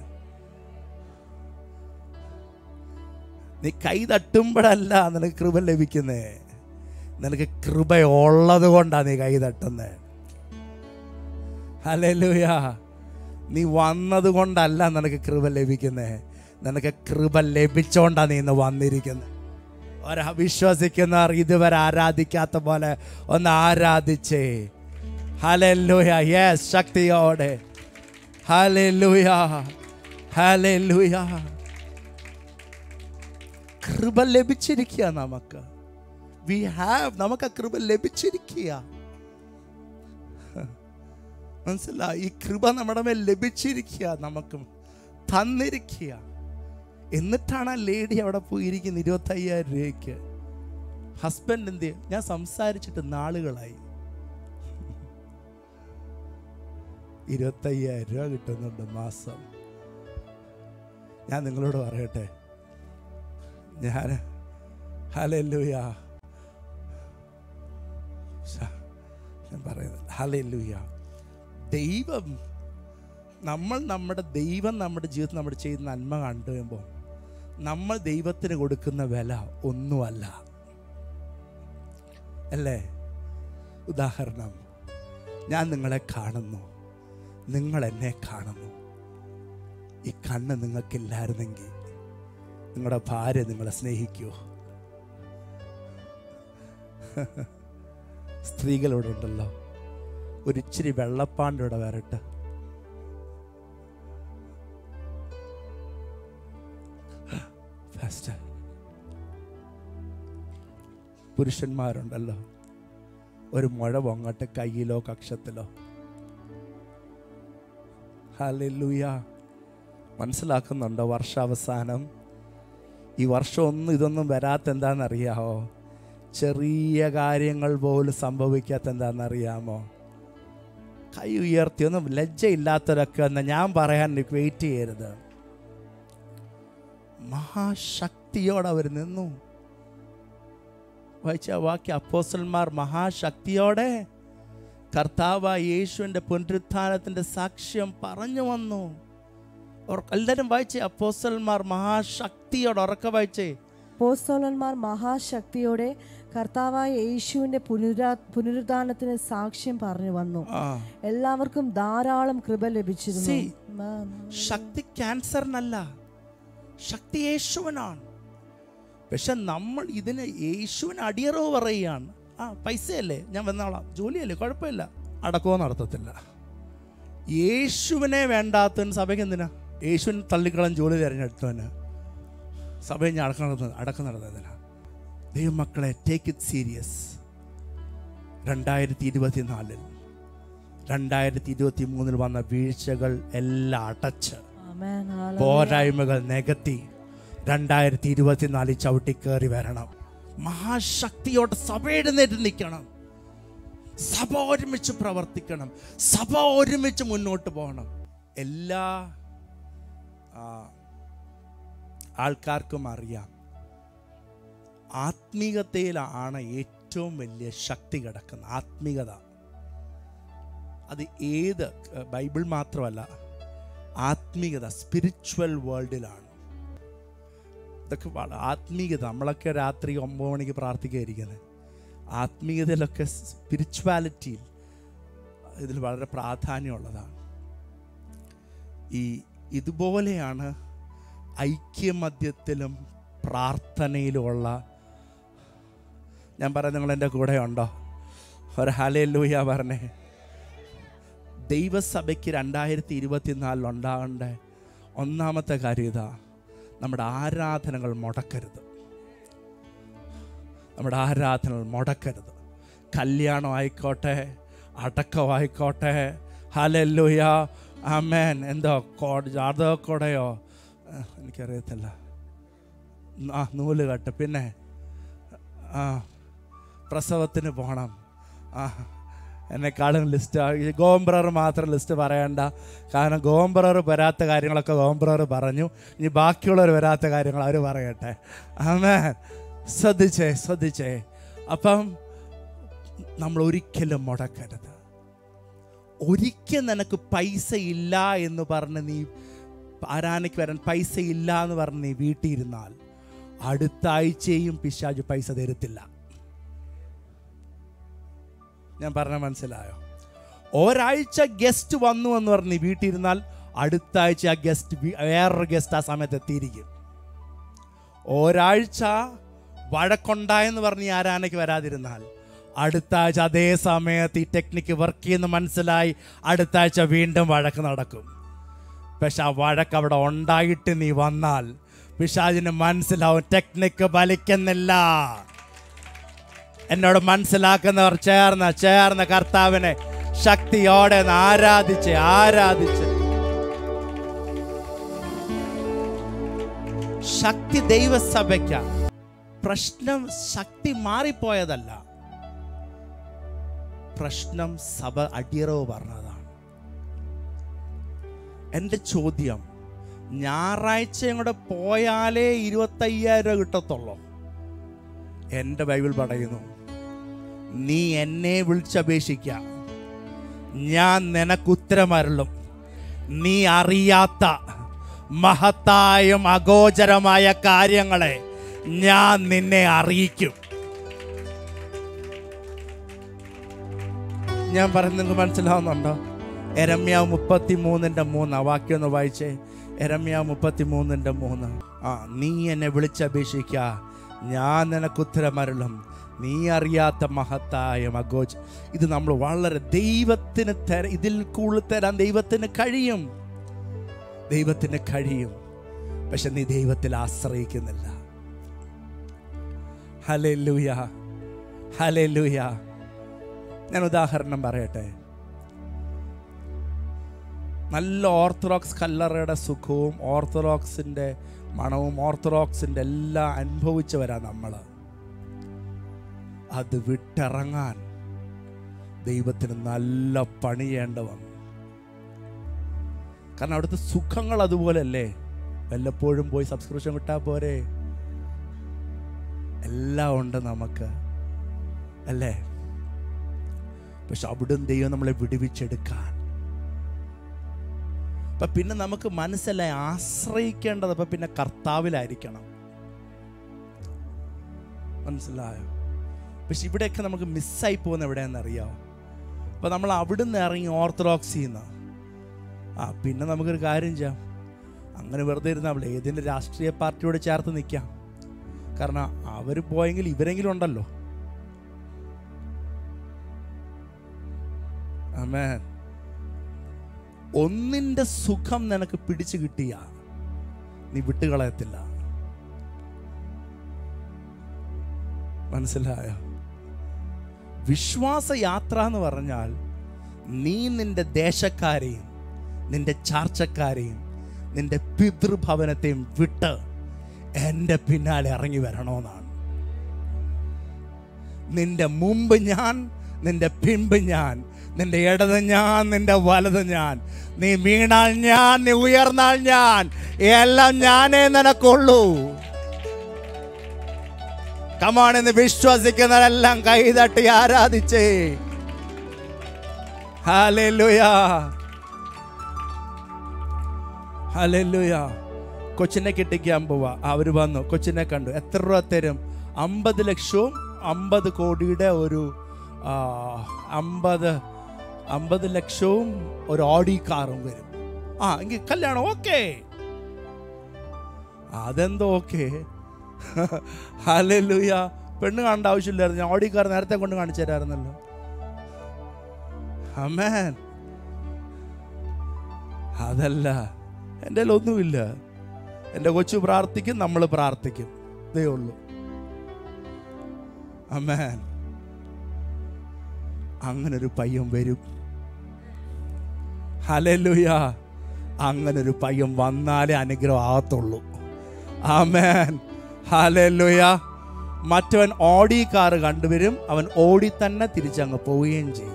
നീ കൈ തട്ടുമ്പോഴല്ല നിനക്ക് കൃപ ലഭിക്കുന്നേ നിനക്ക് കൃപ ഉള്ളത് കൊണ്ടാണ് നീ കൈ തട്ടുന്നേ ഹല്ലേലൂയ നീ വന്നത് കൊണ്ടല്ല നിനക്ക് കൃപ ലഭിക്കുന്നേ നിനക്ക് കൃപ ലഭിച്ചോണ്ടാണ് നീ ഇന്ന് വന്നിരിക്കുന്നത് ഒരു വിശ്വസിക്കുന്നവർ ഇതുവരെ ആരാധിക്കാത്ത പോലെ ഒന്ന് ആരാധിച്ചേ ഹലൂയ യെസ് ശക്തിയോടെ ഹലൂയ ഹലൂയ കൃപ ലഭിച്ചിരിക്കുക നമുക്ക് വി ഹാവ് നമുക്ക് ആ കൃപ ലഭിച്ചിരിക്കുക മനസ്സിലായി ഈ കൃപ നമ്മുടെ മേൽ ലഭിച്ചിരിക്കുക നമുക്ക് തന്നിരിക്കുക എന്നിട്ടാണ് ആ ലേഡി അവിടെ പോയിരിക്കുന്നത് ഇരുപത്തി അയ്യായിരം രൂപയ്ക്ക് ഹസ്ബൻഡ് എന്ത് ചെയ്യും? ഞാൻ സംസാരിച്ചിട്ട് നാളുകളായി ഇരുപത്തയ്യായിരം രൂപ കിട്ടുന്നുണ്ട് മാസം ഞാൻ നിങ്ങളോട് പറയട്ടെ ഞാൻ ഹലൂയ ഞാൻ പറയുന്നത് ഹലൂയ ദൈവം നമ്മൾ നമ്മുടെ ദൈവം നമ്മുടെ ജീവിതത്തിൽ നമ്മൾ ചെയ്യുന്ന നന്മ കണ്ടു കഴിയുമ്പോൾ നമ്മൾ ദൈവത്തിന് കൊടുക്കുന്ന വില ഒന്നുമല്ല അല്ലേ ഉദാഹരണം ഞാൻ നിങ്ങളെ കാണുന്നു നിങ്ങൾ എന്നെ കാണുന്നു ഈ കണ്ണ് നിങ്ങൾക്കില്ലായിരുന്നെങ്കിൽ നിങ്ങളുടെ ഭാര്യ നിങ്ങളെ സ്നേഹിക്കുമോ സ്ത്രീകളോടുണ്ടല്ലോ ഒരിച്ചിരി വെള്ളപ്പാണ്ടിവിടെ വരട്ടെ ഫാസ്റ്റ് പുരുഷന്മാരുണ്ടല്ലോ ഒരു മുഴ പൊങ്ങട്ടെ കയ്യിലോ കക്ഷത്തിലോ ഹല്ലേലൂയ മനസ്സിലാക്കുന്നുണ്ടോ വർഷാവസാനം ഈ വർഷം ഒന്നും ഇതൊന്നും വരാത്ത എന്താണെന്നറിയാമോ ചെറിയ കാര്യങ്ങൾ പോലും സംഭവിക്കാത്ത എന്താണെന്നറിയാമോ കൈ ഉയർത്തി ഒന്നും ലജ്ജയില്ലാത്തവരൊക്കെ എന്ന് ഞാൻ പറയാൻ വെയിറ്റ് ചെയ്യരുത് മഹാശക്തിയോടെ അവർ നിന്നു വായിച്ച വാക്യ അപ്പോസ്റ്റന്മാർ മഹാശക്തിയോടെ കർത്താവ് യേശുവിൻ്റെ പുനരുത്ഥാനത്തിൻ്റെ സാക്ഷ്യം പറഞ്ഞു വന്നു അവർ എല്ലാവരും വായിച്ചേ അപ്പോസ്റ്റന്മാർ മഹാശക്തിയോടെ ഉറക്ക വായിച്ചേ പോസ്തോലന്മാർ മഹാശക്തിയോടെ കർത്താവായ യേശുവിന്റെ പുനരുദ്ധാ പുനരുദ്ധാനത്തിന് സാക്ഷ്യം പറഞ്ഞു വന്നു ആ എല്ലാവർക്കും ധാരാളം കൃപ ലഭിച്ചിരുന്നു See, മാം. ശക്തി ക്യാൻസറിനല്ല ശക്തി യേശുവിനാണ് പക്ഷെ നമ്മൾ ഇതിന് യേശുവിന് അടിയറവ് പറയുകയാണ് ആ പൈസയല്ലേ ഞാൻ വന്നോളാം ജോലിയല്ലേ കുഴപ്പമില്ല അടക്കമോ നടത്തത്തില്ല യേശുവിനെ വേണ്ടാത്തവൻ സഭയ്ക്ക് എന്തിനാ യേശുവിൻ തള്ളിക്കളം ജോലി തിരഞ്ഞെടുത്തവന് സഭയിൽ ഞാൻ അടക്കം നടന്നത് അടക്കം നടന്നതിനാ ദൈവമക്കളെ ടേക്ക് ഇറ്റ് സീരിയസ് രണ്ടായിരത്തി ഇരുപത്തിനാലിൽ രണ്ടായിരത്തി ഇരുപത്തി മൂന്നിൽ വന്ന വീഴ്ചകൾ എല്ലാം അടച്ച് ആമേൻ ഹല്ലേലൂയ. പോരായ്മകൾ നികത്തി രണ്ടായിരത്തി ഇരുപത്തിനാലിൽ ചവിട്ടി കയറി വരണം മഹാശക്തിയോടെ സഭ എഴുന്നേറ്റ് നിൽക്കണം സഭ ഒരുമിച്ച് പ്രവർത്തിക്കണം സഭ ഒരുമിച്ച് മുന്നോട്ട് പോകണം എല്ലാ ആ, ആൾക്കാർക്കും അറിയാം ആത്മീയതയിലാണ് ഏറ്റവും വലിയ ശക്തി കിടക്കുന്നത് ആത്മീയത അത് ഏത് ഏഹ്, ബൈബിൾ മാത്രമല്ല ആത്മീയത സ്പിരിച്വൽ വേൾഡിലാണ് ഇതൊക്കെ വള- ആത്മീയത നമ്മളൊക്കെ രാത്രി ഒമ്പത് മണിക്ക് പ്രാർത്ഥിക്കാതിരിക്കുന്നത് ആത്മീയതയിലൊക്കെ സ്പിരിച്വാലിറ്റിയിൽ ഇതിൽ വളരെ പ്രാധാന്യമുള്ളതാണ് ഈ ഇതുപോലെയാണ് ഐക്യമധ്യത്തിലും പ്രാർത്ഥനയിലുമുള്ള ഞാൻ പറയാം നിങ്ങൾ എൻ്റെ കൂടെ ഉണ്ടോ ഒരു ഹലേ ലൂയ പറഞ്ഞേ ദൈവസഭയ്ക്ക് രണ്ടായിരത്തി ഇരുപത്തിനാലിൽ ഉണ്ടാകേണ്ട ഒന്നാമത്തെ കാര്യം ഇതാ നമ്മുടെ ആരാധനകൾ മുടക്കരുത് നമ്മുടെ ആരാധനകൾ മുടക്കരുത് കല്യാണം ആയിക്കോട്ടെ അടക്കമായിക്കോട്ടെ ഹലല്ലൂയ ആമേൻ എന്തോ കോട ജാതകക്കൊടയോ ആ, എനിക്കറിയത്തില്ല ആ നൂല് കെട്ട് പിന്നെ ആ പ്രസവത്തിന് പോകണം ആ എന്നെക്കാളും ലിസ്റ്റ് ഗോംബ്രർ മാത്രം ലിസ്റ്റ് പറയണ്ട കാരണം ഗോംബ്രർ വരാത്ത കാര്യങ്ങളൊക്കെ ഗോംബ്രർ പറഞ്ഞു ഇനി ബാക്കിയുള്ളവർ വരാത്ത കാര്യങ്ങൾ അവർ പറയട്ടെ ആമേ ശ്രദ്ധിച്ചേ ശ്രദ്ധിച്ചേ അപ്പം നമ്മൾ ഒരിക്കലും മുടക്കരുത് ഒരിക്കൽ നിനക്ക് പൈസ ഇല്ല എന്ന് പറഞ്ഞ് നീ ആരാനയ്ക്ക് വരാൻ പൈസ ഇല്ല എന്ന് പറഞ്ഞ് നീ വീട്ടിൽ ഇരുന്നാൽ അടുത്ത ആഴ്ചയും പിശാജ് പൈസ തരത്തില്ല ഞാൻ പറഞ്ഞ മനസ്സിലായോ ഒരാഴ്ച ഗസ്റ്റ് വന്നു എന്ന് പറഞ്ഞ് നീ വീട്ടിൽ ഇരുന്നാൽ അടുത്ത ആഴ്ച ആ ഗസ്റ്റ് വേറൊരു ഗസ്റ്റ് ആ സമയത്ത് എത്തിയിരിക്കും ഒരാഴ്ച വഴക്കുണ്ടായെന്ന് പറഞ്ഞ് ഈ ആരാനയ്ക്ക് വരാതിരുന്നാൽ അടുത്ത ആഴ്ച അതേ സമയത്ത് ഈ ടെക്നിക്ക് വർക്ക് ചെയ്യുന്ന മനസ്സിലായി അടുത്ത ആഴ്ച വീണ്ടും വഴക്ക് നടക്കും പക്ഷെ ആ വഴക്ക് അവിടെ ഉണ്ടായിട്ട് നീ വന്നാൽ പിശാചിന് മനസ്സിലാവും ടെക്നിക്ക് ഫലിക്കുന്നില്ല എന്നോട് മനസ്സിലാക്കുന്നവർ ചേർന്ന് ചേർന്ന് കർത്താവിനെ ശക്തിയോടെ ഒന്ന് ആരാധിച്ച് ആരാധിച്ച് ശക്തി ദൈവസഭയ്ക്ക പ്രശ്നം ശക്തി മാറിപ്പോയതല്ല പ്രശ്നം സഭ അടിയറവ് പറഞ്ഞതാണ് എൻ്റെ ചോദ്യം ഞായറാഴ്ചയും കൂടെ പോയാലേ ഇരുപത്തയ്യായിരം രൂപ കിട്ടത്തുള്ളൂ എൻ്റെ ബൈബിൾ പറയുന്നു നീ എന്നെ വിളിച്ചപേക്ഷിക്ക ഞാൻ നിനക്ക് ഉത്തരമരുളും നീ അറിയാത്ത മഹത്തായും അഗോചരമായ കാര്യങ്ങളെ ഞാൻ നിന്നെ അറിയിക്കും ഞാൻ പറയുന്നത് നിങ്ങൾക്ക് മനസ്സിലാവുന്നുണ്ടോ എരമ്യാവ് മുപ്പത്തി മൂന്നിൻ്റെ മൂന്ന് ആ വാക്യം ഒന്ന് വായിച്ചേ എരമ്യാവ് മുപ്പത്തി മൂന്നിൻ്റെ മൂന്ന് ആ നീ എന്നെ വിളിച്ചപേക്ഷിക്ക ഞാൻ നിനക്ക് ഉത്തരമരുളും നീ അറിയാത്ത മഹത്തായ മഗോജ് ഇത് നമ്മൾ വളരെ ദൈവത്തിന് തര ഇതിൽ കൂടുതൽ തരാൻ ദൈവത്തിന് കഴിയും ദൈവത്തിന് കഴിയും പക്ഷെ നീ ദൈവത്തിൽ ആശ്രയിക്കുന്നില്ല ഹലേ ലൂയ ഹലേ ലൂയ ഞാൻ ഉദാഹരണം പറയട്ടെ നല്ല ഓർത്തഡോക്സ് കല്ലറയുടെ സുഖവും ഓർത്തഡോക്സിൻ്റെ മണവും ഓർത്തഡോക്സിൻ്റെ എല്ലാം അനുഭവിച്ചവരാ നമ്മൾ അത് വിട്ടിറങ്ങാൻ ദൈവത്തിന് നല്ല പണിയേണ്ട വന്നു കാരണം അവിടുത്തെ സുഖങ്ങൾ അതുപോലല്ലേ വല്ലപ്പോഴും പോയി സബ്സ്ക്രിപ്ഷൻ കിട്ടാൽ പോരെ എല്ലാം ഉണ്ട് നമുക്ക് അല്ലേ പക്ഷെ അവിടുന്ന് ദൈവം നമ്മളെ വിടുവിച്ചെടുക്കാൻ അപ്പൊ പിന്നെ നമുക്ക് മനസ്സിലായി ആശ്രയിക്കേണ്ടത് അപ്പൊ പിന്നെ കർത്താവിലായിരിക്കണം മനസ്സിലായോ പക്ഷെ ഇവിടെയൊക്കെ നമുക്ക് മിസ്സായി പോകുന്ന എവിടെയാണെന്ന് അറിയാമോ അപ്പൊ നമ്മൾ അവിടുന്ന് ഇറങ്ങി ഓർത്തഡോക്സിന്ന് ആ പിന്നെ നമുക്കൊരു കാര്യം ചെയ്യാം അങ്ങനെ വെറുതെ ഇരുന്നാൽ ഏതിൻ്റെ രാഷ്ട്രീയ പാർട്ടിയോട് ചേർത്ത് നിൽക്കാം കാരണം അവർ പോയെങ്കിൽ ഇവരെങ്കിലും ഉണ്ടല്ലോ ആമേൻ ഒന്നിന്റെ സുഖം നിനക്ക് പിടിച്ചു കിട്ടിയ നീ വിട്ടുകളയത്തില്ല മനസ്സിലായോ വിശ്വാസ യാത്ര എന്ന് പറഞ്ഞാൽ നീ നിന്റെ ദേശക്കാരെയും നിന്റെ ചാർച്ചക്കാരെയും നിന്റെ പിതൃഭവനത്തെയും വിട്ട് എൻ്റെ പിന്നാലെ ഇറങ്ങി വരണമെന്നാണ് നിന്റെ മുമ്പ് ഞാൻ നിന്റെ പിമ്പ് ഞാൻ നിന്റെ ഇടത് ഞാൻ നിന്റെ വലത് ഞാൻ നീ വീണാൽ ഞാൻ നീ ഉയർന്നാൽ ഞാൻ എല്ലാം ഞാനേ നിനക്കുള്ളൂ കമാണെന്ന് വിശ്വസിക്കുന്നവരെല്ലാം കൈതട്ടി ആരാധിച്ചേ ഹല്ലേലൂയാ ഹല്ലേലൂയാ കൊച്ചിനെ കെട്ടിക്കാൻ പോവാ അവര് വന്നു കൊച്ചിനെ കണ്ടു എത്ര രൂപ തരും അമ്പത് ലക്ഷവും അമ്പത് കോടിയുടെ ഒരു ആ, അമ്പത് അമ്പത് ലക്ഷവും ഒരു ഓഡി കാറും വരും ആ എങ്കിൽ കല്യാണം ഓക്കെ അതെന്തോ ഓക്കെ ഹല്ലേലൂയ പെണ്ണ് കാണേണ്ട ആവശ്യമില്ലായിരുന്നു ഞാൻ ഓഡി കാർ നേരത്തെ കൊണ്ട് കാണിച്ചു തരായിരുന്നല്ലോ അമേൻ അതല്ല എൻ്റെ ഒന്നുമില്ല എൻ്റെ കൊച്ചു പ്രാർത്ഥിക്കും നമ്മൾ പ്രാർത്ഥിക്കും ഇതേ ഉള്ളൂ അമേൻ അങ്ങനൊരു പയ്യൻ വരും ഹലലുയ അങ്ങനൊരു പയ്യൻ വന്നാലേ അനുഗ്രഹം ആകത്തുള്ളൂ ആമേൻ ഹലലുയ മറ്റവൻ ഓടി കാറ് കണ്ടുവരും അവൻ ഓടി തന്നെ തിരിച്ചങ്ങ് പോവുകയും ചെയ്യും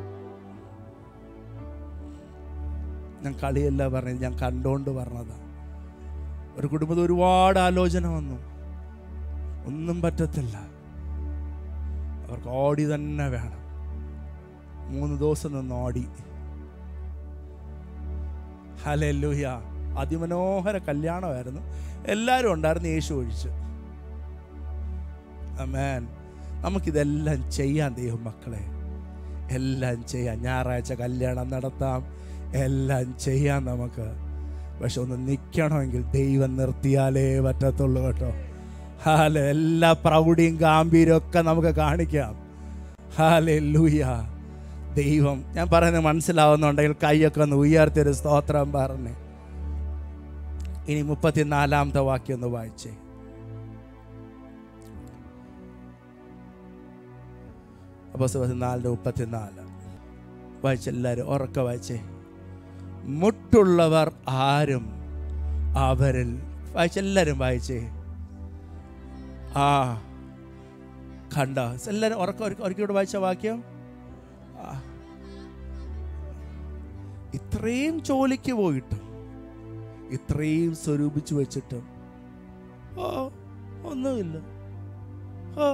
ഞാൻ കളിയല്ല പറഞ്ഞത് ഞാൻ കണ്ടുകൊണ്ട് പറഞ്ഞതാ ഒരു കുടുംബത്തിൽ ഒരുപാട് ആലോചന വന്നു ഒന്നും പറ്റത്തില്ല അവർക്ക് ഓടി തന്നെ വേണം മൂന്ന് ദിവസം നിന്ന് ഓടി ഹലൂയ അതിമനോഹര കല്യാണമായിരുന്നു എല്ലാവരും ഉണ്ടായിരുന്നു യേശു ഒഴിച്ച് അമേൻ നമുക്കിതെല്ലാം ചെയ്യാൻ ദൈവം മക്കളെ എല്ലാം ചെയ്യാം ഞായറാഴ്ച കല്യാണം നടത്താം എല്ലാം ചെയ്യാം നമുക്ക് പക്ഷെ ഒന്ന് നിൽക്കണമെങ്കിൽ ദൈവം നിർത്തിയാലേ പറ്റത്തുള്ളൂ കേട്ടോ ഹാല എല്ലാ പ്രൗഢിയും ഗാംഭീര്യവും ഒക്കെ നമുക്ക് കാണിക്കാം ഹാലെ ലൂയ ദൈവം ഞാൻ പറയുന്നത് മനസ്സിലാവുന്നുണ്ടെങ്കിൽ കൈയൊക്കെ ഒന്ന് ഉയർത്തിയൊരു സ്തോത്രം പറഞ്ഞേ ഇനി മുപ്പത്തിനാലാമത്തെ വാക്യം ഒന്ന് വായിച്ചേ അപ്പോൾ പതിനാലിൻ്റെ മുപ്പത്തിനാല് വായിച്ചെല്ലാവരും ഉറക്കെ വായിച്ചേ മുട്ടുള്ളവർ ആരും അവരിൽ വായിച്ചെല്ലാവരും വായിച്ചേ ആ കണ്ട എല്ലാവരും ഉറക്കം ഒരിക്കലൂടെ വായിച്ച വാക്യം ആ. ഇത്രയും ജോലിക്ക് പോയിട്ടും ഇത്രയും സ്വരൂപിച്ചു വെച്ചിട്ടും ഓ ഒന്നുമില്ല ഓ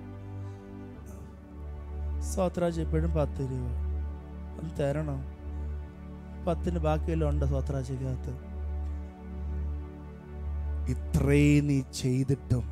സ്വത്രാജ് എപ്പോഴും പത്ത് രൂപ ഒന്ന് തരണം പത്തിന് ബാക്കിയെല്ലാം ഉണ്ട് സ്വത്രാജയ്ക്കകത്ത് ഇത്രയും നീ ചെയ്തിട്ടും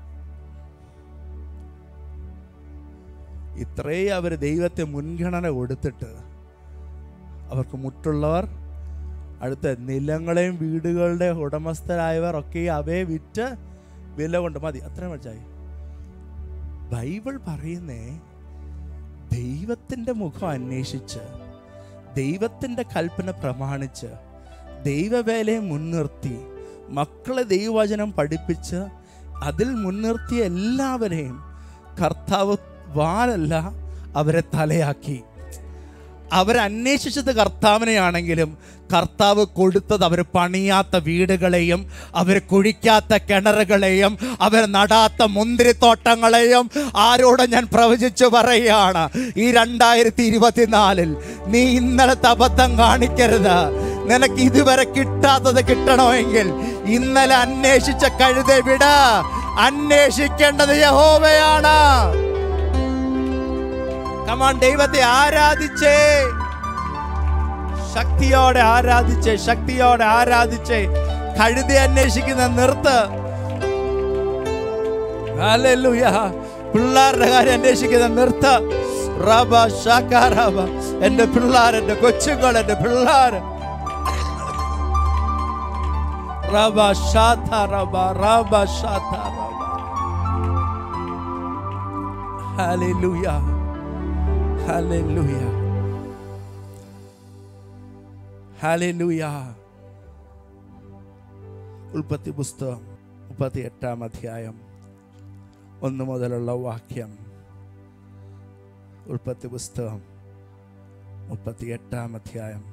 ഇത്രയും അവർ ദൈവത്തെ മുൻഗണന കൊടുത്തിട്ട് അവർക്ക് മുട്ടുള്ളവർ അടുത്ത നിലങ്ങളെയും വീടുകളുടെ ഉടമസ്ഥരായവർ ഒക്കെ അവയെ വിറ്റ് വില കൊണ്ട് മതി അത്രയും മനസ്സിലായി ബൈബിൾ പറയുന്നേ ദൈവത്തിൻ്റെ മുഖം അന്വേഷിച്ച് ദൈവത്തിൻ്റെ കൽപ്പന പ്രമാണിച്ച് ദൈവവേലയെ മുൻനിർത്തി മക്കളെ ദൈവവചനം പഠിപ്പിച്ച് അതിൽ മുൻനിർത്തിയ എല്ലാവരെയും കർത്താവ് വാലല്ല അവരെ തലയാക്കി അവരന്വേഷിച്ചത് കർത്താവിനെയാണെങ്കിലും കർത്താവ് കൊടുത്തത് അവർ പണിയാത്ത വീടുകളെയും അവർ കുഴിക്കാത്ത കിണറുകളെയും അവർ നടാത്ത മുന്തിരിത്തോട്ടങ്ങളെയും ആരോട് ഞാൻ പ്രവചിച്ചു പറയുകയാണ് ഈ രണ്ടായിരത്തി ഇരുപത്തിനാലിൽ നീ ഇന്നലത്തെ അബദ്ധം കാണിക്കരുത് നിനക്ക് ഇതുവരെ കിട്ടാത്തത് കിട്ടണമെങ്കിൽ ഇന്നലെ അന്വേഷിച്ച കഴുതെ വിട അന്വേഷിക്കേണ്ടത് യഹോവയാണ് കമാൻ ദൈവത്തെ ആരാധിച്ചേ ശക്തിയോടെ ആരാധിച്ചേ ശക്തിയോടെ ആരാധിച്ചേ കഴുതി അന്വേഷിക്കുന്ന നിർത്ത് ഹല്ലേലൂയ പിള്ളേരുടെ കാര്യം അന്വേഷിക്കുന്ന നിർത്ത് റബ ഷാക്ക റബ എന്റെ പിള്ളേർ എന്റെ കൊച്ചുങ്ങൾ എന്റെ പിള്ളേർ റബ ഷാഥ റബ റബ ഷാഥ റബ ഹല്ലേലൂയ Hallelujah. ഹാലൂയ ഉൽപ്പത്തി പുസ്തകം മുപ്പത്തി എട്ടാം അധ്യായം ഒന്ന് മുതലുള്ള വാക്യം ഉൽപ്പത്തി പുസ്തകം മുപ്പത്തി എട്ടാം അധ്യായം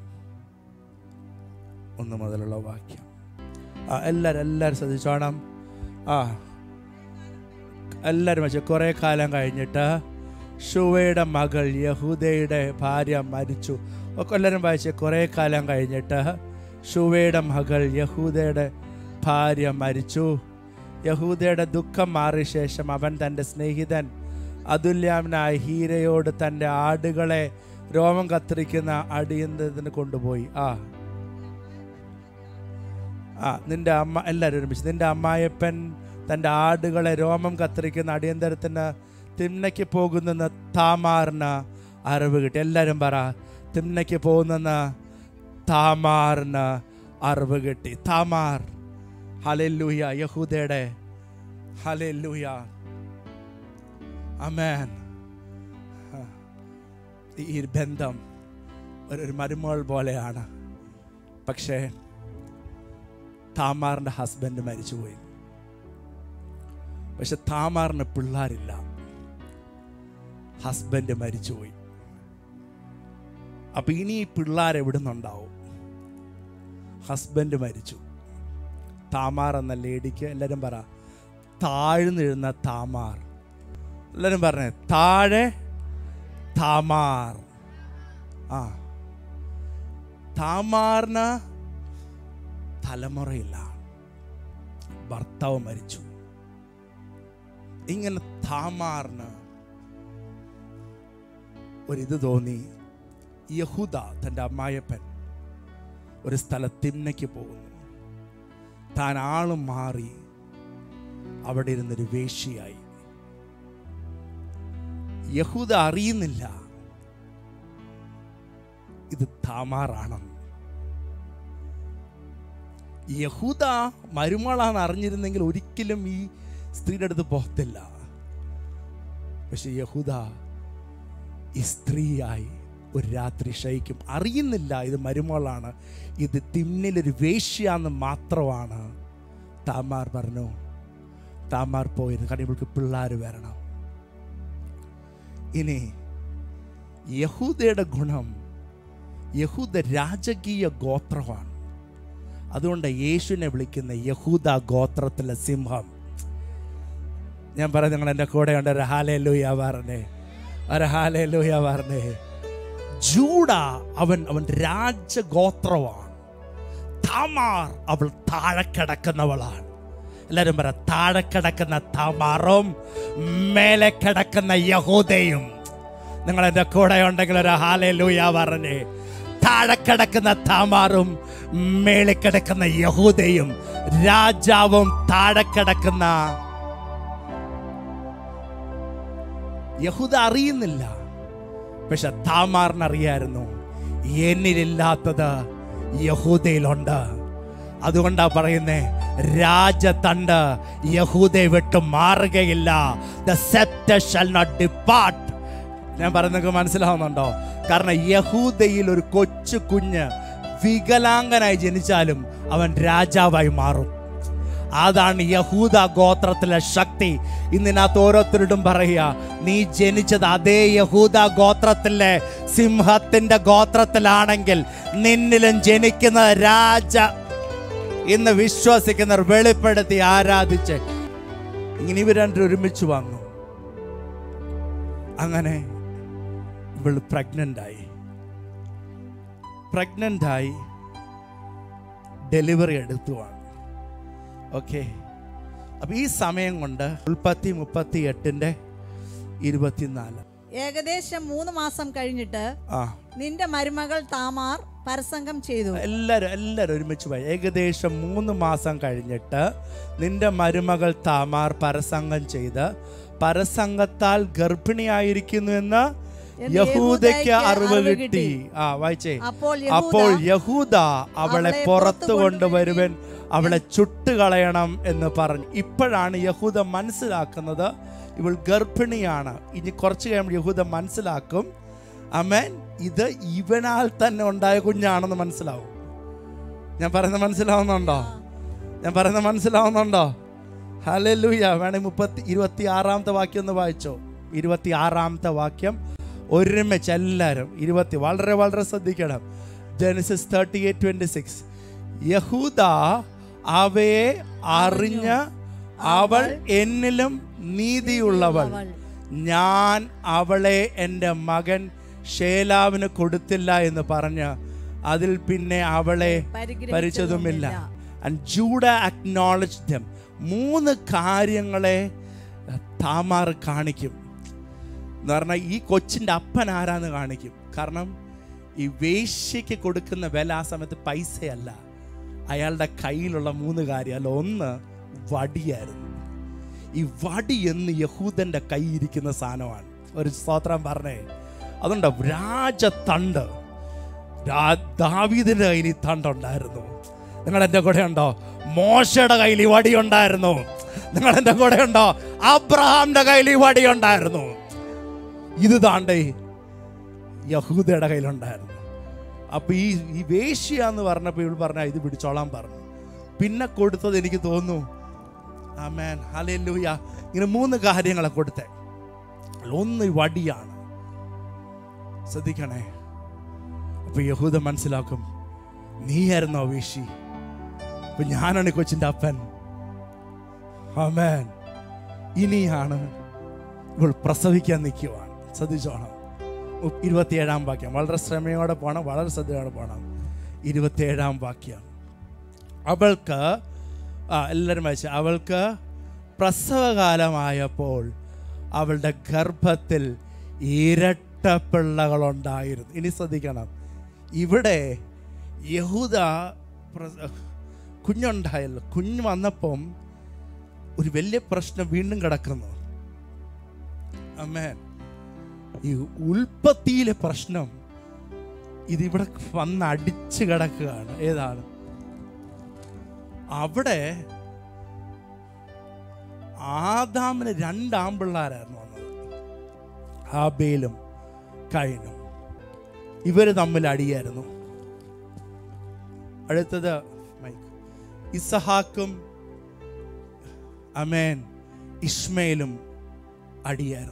ഒന്ന് മുതലുള്ള വാക്യം ആ എല്ലാവരും എല്ലാവരും ശ്രദ്ധിച്ചോണം ആ എല്ലാവരും വെച്ച് കുറേ കാലം കഴിഞ്ഞിട്ട് ഷുവയുടെ മകൾ യഹൂദയുടെ ഭാര്യ മരിച്ചു ഒക്കെ എല്ലാവരും വായിച്ച് കുറേ കാലം കഴിഞ്ഞിട്ട് ഷുവയുടെ മകൾ യഹൂദയുടെ ഭാര്യ മരിച്ചു യഹൂദയുടെ ദുഃഖം മാറിയ ശേഷം അവൻ തൻ്റെ സ്നേഹിതൻ അതുല്യാമനായ ഹീരയോട് തൻ്റെ ആടുകളെ രോമം കത്തിരിക്കുന്ന അടിയന്തത്തിന് കൊണ്ടുപോയി ആ ആ നിന്റെ അമ്മ എല്ലാവരും ഒരുമിച്ച് നിന്റെ അമ്മായപ്പൻ തൻ്റെ ആടുകളെ രോമം കത്തിരിക്കുന്ന അടിയന്തരത്തിന് തിണ്ണയ്ക്ക് പോകുന്നെന്ന് താമാറിന് അറിവ് കിട്ടി എല്ലാവരും പറ തിണ്ണയ്ക്ക് പോകുന്നെന്ന് താമാറിന് അറിവ് കിട്ടി താമാർ ഹലെല്ലൂയ യഹൂദയുടെ ഹലെല്ലൂയ അമേൻ ഈ ഒരു ബന്ധം ഒരു ഒരു മരുമോൾ പോലെയാണ് പക്ഷേ താമാറിൻ്റെ ഹസ്ബൻഡ് മരിച്ചുപോയി പക്ഷെ താമാറിന് പിള്ളേരില്ല ഹസ്ബൻഡ് മരിച്ചുപോയി അപ്പൊ ഇനി ഈ പിള്ളേർ എവിടുന്നുണ്ടാവും ഹസ്ബൻഡ് മരിച്ചു താമാർ എന്ന ലേഡിക്ക് എല്ലാവരും പറ താഴ്ന്നിരുന്ന താമാർ എല്ലാവരും പറഞ്ഞേ താഴെ താമാർ ആ താമാറിന് തലമുറയില്ല ഭർത്താവ് മരിച്ചു ഇങ്ങനെ താമാറിന് ഒരിത് തോന്നി യഹൂദ തൻ്റെ അമ്മായപ്പൻ ഒരു സ്ഥലത്ത് തിന്നയ്ക്ക് പോകുന്നു താൻ ആളും മാറി അവിടെ ഇരുന്നൊരു വേശ്യയായി യഹൂദ അറിയുന്നില്ല ഇത് താമാറാണെന്ന് യഹൂദ മരുമകളാണ് അറിഞ്ഞിരുന്നെങ്കിൽ ഒരിക്കലും ഈ സ്ത്രീയുടെ അടുത്ത് പോകത്തില്ല പക്ഷെ യഹൂദ ഈ സ്ത്രീയായി ഒരു രാത്രി ശയിക്കും അറിയുന്നില്ല ഇത് മരുമകളാണ് ഇത് തിന്നിലൊരു വേശ്യാന്ന് മാത്രമാണ് താമാർ പറഞ്ഞു താമാർ പോയത് കാരണം ഇവൾക്ക് പിള്ളേർ വരണം ഇനി യഹൂദയുടെ ഗുണം യഹൂദ രാജകീയ ഗോത്രമാണ് അതുകൊണ്ട് യേശുവിനെ വിളിക്കുന്ന യഹൂദ ഗോത്രത്തിലെ സിംഹം ഞാൻ പറയാം നിങ്ങൾ എൻ്റെ കൂടെ ഉണ്ട് ഒരു ഹാലേ ലൂയ പറഞ്ഞേ ഒരു ഹാലേ ലൂയ പറഞ്ഞേ ജൂഡ അവൻ അവൻ രാജഗോത്രമാണ് താമാർ അവൾ താഴെ കിടക്കുന്നവളാണ് എല്ലാവരും പറ താഴെ കിടക്കുന്ന താമാറും മേലെ കിടക്കുന്ന യഹൂദയും നിങ്ങൾ എൻ്റെ കൂടെ ഉണ്ടെങ്കിൽ ഒരു ഹാലേ ലൂയ പറഞ്ഞേ താഴെ കിടക്കുന്ന താമാറും മേലെ കിടക്കുന്ന യഹൂദയും രാജാവും താഴെ കിടക്കുന്ന യഹൂദ അറിയുന്നില്ല പക്ഷെ താമാറിന് അറിയായിരുന്നു എന്നിലില്ലാത്തത് യഹൂദയിലുണ്ട് അതുകൊണ്ടാ പറയുന്നേ രാജതണ്ട് യഹൂദയെ വിട്ട് മാറുകയില്ല the sceptre shall not depart ഞാൻ പറയുന്നത് മനസ്സിലാവുന്നുണ്ടോ കാരണം യഹൂദയിൽ ഒരു കൊച്ചു കുഞ്ഞ് വികലാംഗനായി ജനിച്ചാലും അവൻ രാജാവായി മാറും അതാണ് യഹൂദ ഗോത്രത്തിലെ ശക്തി ഇന്നിനകത്ത് ഓരോരുത്തരോടും പറയുക നീ ജനിച്ചത് അതേ യഹൂദ ഗോത്രത്തിലെ സിംഹത്തിന്റെ ഗോത്രത്തിലാണെങ്കിൽ നിന്നിലും ജനിക്കുന്ന രാജ ഇന്ന് വിശ്വസിക്കുന്നവർ വെളിപ്പെടുത്തി ആരാധിച്ച് ഇങ്ങനെ ഇവർ രണ്ടും ഒരുമിച്ച് വന്നു അങ്ങനെ ഇവൾ പ്രഗ്നന്റ് ആയി പ്രഗ്നന്റ് ആയി ഡെലിവറി എടുത്തുവാണ് ഓക്കെ അപ്പൊ ഈ സമയം കൊണ്ട് ഉൽപ്പത്തി മുപ്പത്തി എട്ടിന്റെ ഇരുപത്തിനാല് ഏകദേശം മൂന്ന് മാസം കഴിഞ്ഞിട്ട് ആ നിന്റെ മരുമകൾ താമാർ പരസംഗം ചെയ്തു എല്ലാവരും എല്ലാവരും ഒരുമിച്ച് പോയി ഏകദേശം മൂന്ന് മാസം കഴിഞ്ഞിട്ട് നിന്റെ മരുമകൾ താമാർ പരസംഗം ചെയ്ത് പരസംഗത്താൽ ഗർഭിണിയായിരിക്കുന്നു എന്ന് എന്ന് യഹൂദയ്ക്ക് യഹൂദയ്ക്ക് അറിവ് അറിവ് കിട്ടി കിട്ടി. ആ വായിച്ചേ അപ്പോൾ യഹൂദ അപ്പോൾ യഹൂദ അവളെ അവളെ പുറത്തു പുറത്തു കൊണ്ടുവരുവൻ അവളെ ചുട്ടുകളയണം എന്ന് പറഞ്ഞു ഇപ്പോഴാണ് യഹൂദ മനസ്സിലാക്കുന്നത് ഇവൾ ഗർഭിണിയാണ് ഇനി കുറച്ച് കഴിയുമ്പോൾ യഹൂദ മനസ്സിലാക്കും അമേൻ ഇത് ഇവനാൽ തന്നെ ഉണ്ടായ കുഞ്ഞാണെന്ന് മനസ്സിലാവും ഞാൻ പറയുന്നത് മനസ്സിലാവുന്നുണ്ടോ ഞാൻ പറയുന്നത് മനസ്സിലാവുന്നുണ്ടോ ഹലലൂയ വേണേ മുപ്പത്തി ഇരുപത്തി ആറാമത്തെ വാക്യം ഒന്ന് വായിച്ചോ ഇരുപത്തി ആറാമത്തെ വാക്യം ഒരുമിച്ച് എല്ലാവരും ഇരുപത്തി വളരെ വളരെ ശ്രദ്ധിക്കണം Genesis thirty eight twenty six യഹൂദ അവയെ അറിഞ്ഞ അവൾ എന്നിലും നീതിയുള്ളവൾ ഞാൻ അവളെ എൻ്റെ മകൻ ഷേലാവിന് കൊടുത്തില്ല എന്ന് പറഞ്ഞ് അതിൽ പിന്നെ അവളെ പരിചതുമില്ല ആൻഡ് ജൂഡ അക്നോളജ് ദം മൂന്ന് കാര്യങ്ങളെ താമാർ കാണിക്കും എന്ന് പറഞ്ഞാൽ ഈ കൊച്ചിൻ്റെ അപ്പൻ ആരാന്ന് കാണിക്കും കാരണം ഈ വേശ്യയ്ക്ക് കൊടുക്കുന്ന വില ആ സമയത്ത് പൈസയല്ല അയാളുടെ കയ്യിലുള്ള മൂന്ന് കാര്യം അല്ല ഒന്ന് വടിയായിരുന്നു ഈ വടി എന്ന് യഹൂദന്റെ കൈ ഇരിക്കുന്ന സാധനമാണ് ഒരു സ്തോത്രം പറഞ്ഞേ അതുകൊണ്ട് രാജതണ്ട് രാ- ദാവീദിന്റെ കയ്യിൽ ഈ തണ്ടുണ്ടായിരുന്നു നിങ്ങൾ എൻ്റെ കൂടെ ഉണ്ടോ മോശയുടെ കയ്യിൽ ഈ വടി ഉണ്ടായിരുന്നു നിങ്ങൾ എൻ്റെ കൂടെ ഉണ്ടോ അബ്രഹാമിന്റെ കയ്യിൽ ഈ വടി ഉണ്ടായിരുന്നു ഇത് താണ്ടേ യഹൂദയുടെ കയ്യിലുണ്ടായിരുന്നു അപ്പൊ ഈ ഈ വേശ്യ എന്ന് പറഞ്ഞപ്പോൾ ഇവൾ പറഞ്ഞ ഇത് പിടിച്ചോളാൻ പറഞ്ഞു പിന്നെ കൊടുത്തത് എനിക്ക് തോന്നുന്നു ആമേൻ ഹല്ലേലൂയ ഇങ്ങനെ മൂന്ന് കാര്യങ്ങളെ കൊടുത്തേ ഒന്ന് ഈ വടിയാണ് ശ്രദ്ധിക്കണേ അപ്പൊ യഹൂദ മനസ്സിലാക്കും നീയായിരുന്നോ വേശി അപ്പൊ ഞാനാണ് ഈ കൊച്ചിന്റെ അപ്പൻ ആമേൻ ഇനിയാണ് ഇവൾ പ്രസവിക്കാൻ നിൽക്കുവാണ് ശ്രദ്ധിച്ചോണം ഉ- ഇരുപത്തിയേഴാം വാക്യം വളരെ ശ്രമയോടെ പോണം വളരെ ശ്രദ്ധയോടെ പോണം ഇരുപത്തിയേഴാം വാക്യം അവൾക്ക് ആ എല്ലാവരും വായിച്ചു അവൾക്ക് പ്രസവകാലമായപ്പോൾ അവളുടെ ഗർഭത്തിൽ ഇരട്ട പിള്ളകളുണ്ടായിരുന്നു ഇനി ശ്രദ്ധിക്കണം ഇവിടെ യഹൂദ പ്ര- കുഞ്ഞുണ്ടായല്ലോ കുഞ്ഞ് വന്നപ്പം ഒരു വലിയ പ്രശ്നം വീണ്ടും കിടക്കുന്നു അമ്മേൻ ഈ ഉൽപ്പത്തിയിലെ പ്രശ്നം ഇതിവിടെ വന്ന് അടിച്ചു കിടക്കുകയാണ് ഏതാണ് അവിടെ ആദാമിന് രണ്ട് ആമ്പിള്ളാരായിരുന്നു വന്നത് ഹാബേലും കൈനും ഇവര് തമ്മിൽ അടിയായിരുന്നു അടുത്തത് മൈക്ക് ഇസഹാക്കും അമേൻ ഇസ്മയിലും അടിയായിരുന്നു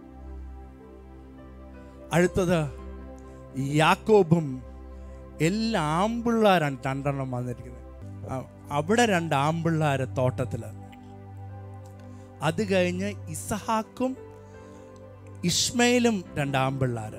അടുത്തത് യാക്കോബും എല്ലാ ആമ്പിള്ളാരാണ് രണ്ടെണ്ണം വന്നിരിക്കുന്നത് ആ- അവിടെ രണ്ട് ആമ്പിള്ളാര് തോട്ടത്തില് അത് കഴിഞ്ഞ് ഇസഹാക്കും ഇസ്മയിലും രണ്ട് ആമ്പിള്ളാര്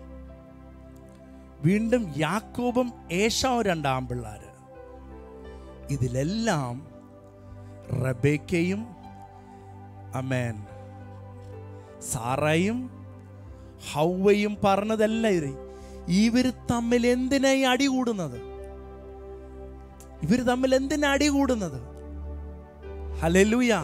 വീണ്ടും യാക്കോബും ഏഷാവും രണ്ട് ആമ്പിള്ളാര് ഇതിലെല്ലാം റബേക്കയും അമേൻ സാറയും ഹൗവയും പറഞ്ഞതല്ല ഇത് ഇവർ തമ്മിൽ എന്തിനായി അടി കൂടുന്നത് ഇവർ തമ്മിൽ എന്തിനാ അടി കൂടുന്നത് ഹലലുയ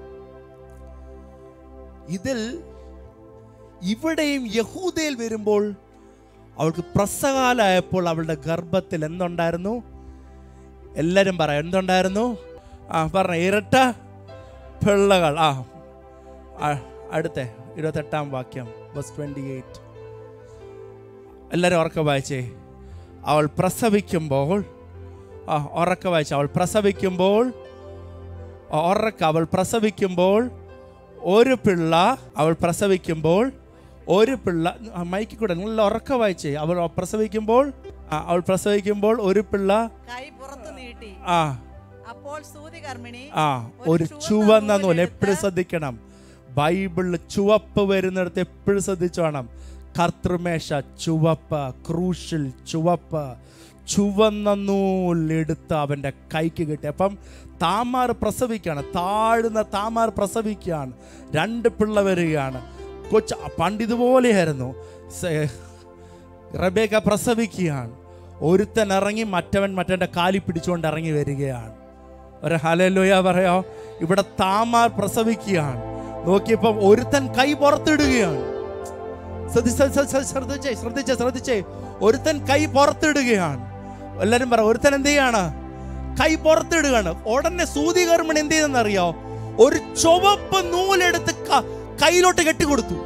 ഇതിൽ ഇവിടെയും യഹൂദയിൽ വരുമ്പോൾ അവൾക്ക് പ്രസവകാലമായപ്പോൾ അവളുടെ ഗർഭത്തിൽ എന്തുണ്ടായിരുന്നു എല്ലാരും പറയാം എന്തുണ്ടായിരുന്നു ആ പറഞ്ഞ ഇരട്ട പിള്ളകൾ ആ ആ, അടുത്ത ഇരുപത്തെട്ടാം വാക്യം ബസ് ട്വന്റി എയ്റ്റ് എല്ലാവരും ഉറക്ക വായിച്ചേ അവൾ പ്രസവിക്കുമ്പോൾ ആ ഉറക്ക വായിച്ച അവൾ പ്രസവിക്കുമ്പോൾ ആ, ഉറക്ക അവൾ പ്രസവിക്കുമ്പോൾ ഒരു പിള്ള അവൾ പ്രസവിക്കുമ്പോൾ ഒരു പിള്ള ആ, മൈക്കിൽ കൂടെ നിങ്ങൾ ഉറക്ക വായിച്ചേ അവൾ പ്രസവിക്കുമ്പോൾ ആ, അവൾ പ്രസവിക്കുമ്പോൾ ഒരു പിള്ള കൈ പുറത്തു നീട്ടി ആ അപ്പോൾ സൂതി കർമ്മിണി ആ ഒരു ചുവന്ന നൂല് എപ്പോഴും ശ്രദ്ധിക്കണം ബൈബിളിൽ ചുവപ്പ് വരുന്നിടത്ത് എപ്പോഴും ശ്രദ്ധിച്ചോണം കർത്തൃമേശ ചുവപ്പ് ക്രൂശിൽ ചുവപ്പ് ചുവന്ന നൂലെടുത്ത് അവൻ്റെ കൈക്ക് കിട്ടി അപ്പം താമാർ പ്രസവിക്കുകയാണ് താഴ്ന്ന താമാർ പ്രസവിക്കുകയാണ് രണ്ട് പിള്ള വരികയാണ് കൊച്ച പണ്ടിതുപോലെയായിരുന്നു സ- റബേക്ക പ്രസവിക്കുകയാണ് ഒരുത്തൻ ഇറങ്ങി മറ്റവൻ മറ്റവൻ്റെ കാലി പിടിച്ചുകൊണ്ട് ഇറങ്ങി വരികയാണ് ഒരു ഹലലോയ പറയോ ഇവിടെ താമാർ പ്രസവിക്കുകയാണ് നോക്കിയപ്പം ഒരുത്തൻ കൈ പുറത്തിടുകയാണ് ശ്രദ്ധി- ശ്രദ്ധി- ശ്രദ്ധി- ശ്രദ്ധിച്ചേ ശ്രദ്ധിച്ചേ ശ്രദ്ധിച്ചേ ഒരുത്തൻ കൈ പുറത്തിടുകയാണ് എല്ലാരും പറ ഒരുത്തൻ എന്ത് ചെയ്യാണ് കൈ പുറത്തിടുകയാണ് ഉടനെ സൂതികർമ്മൻ എന്ത് ചെയ്തെന്നറിയോ ഒരു ചുവപ്പ് നൂലെടുത്ത് ക- കയ്യിലോട്ട് കെട്ടിക്കൊടുത്തു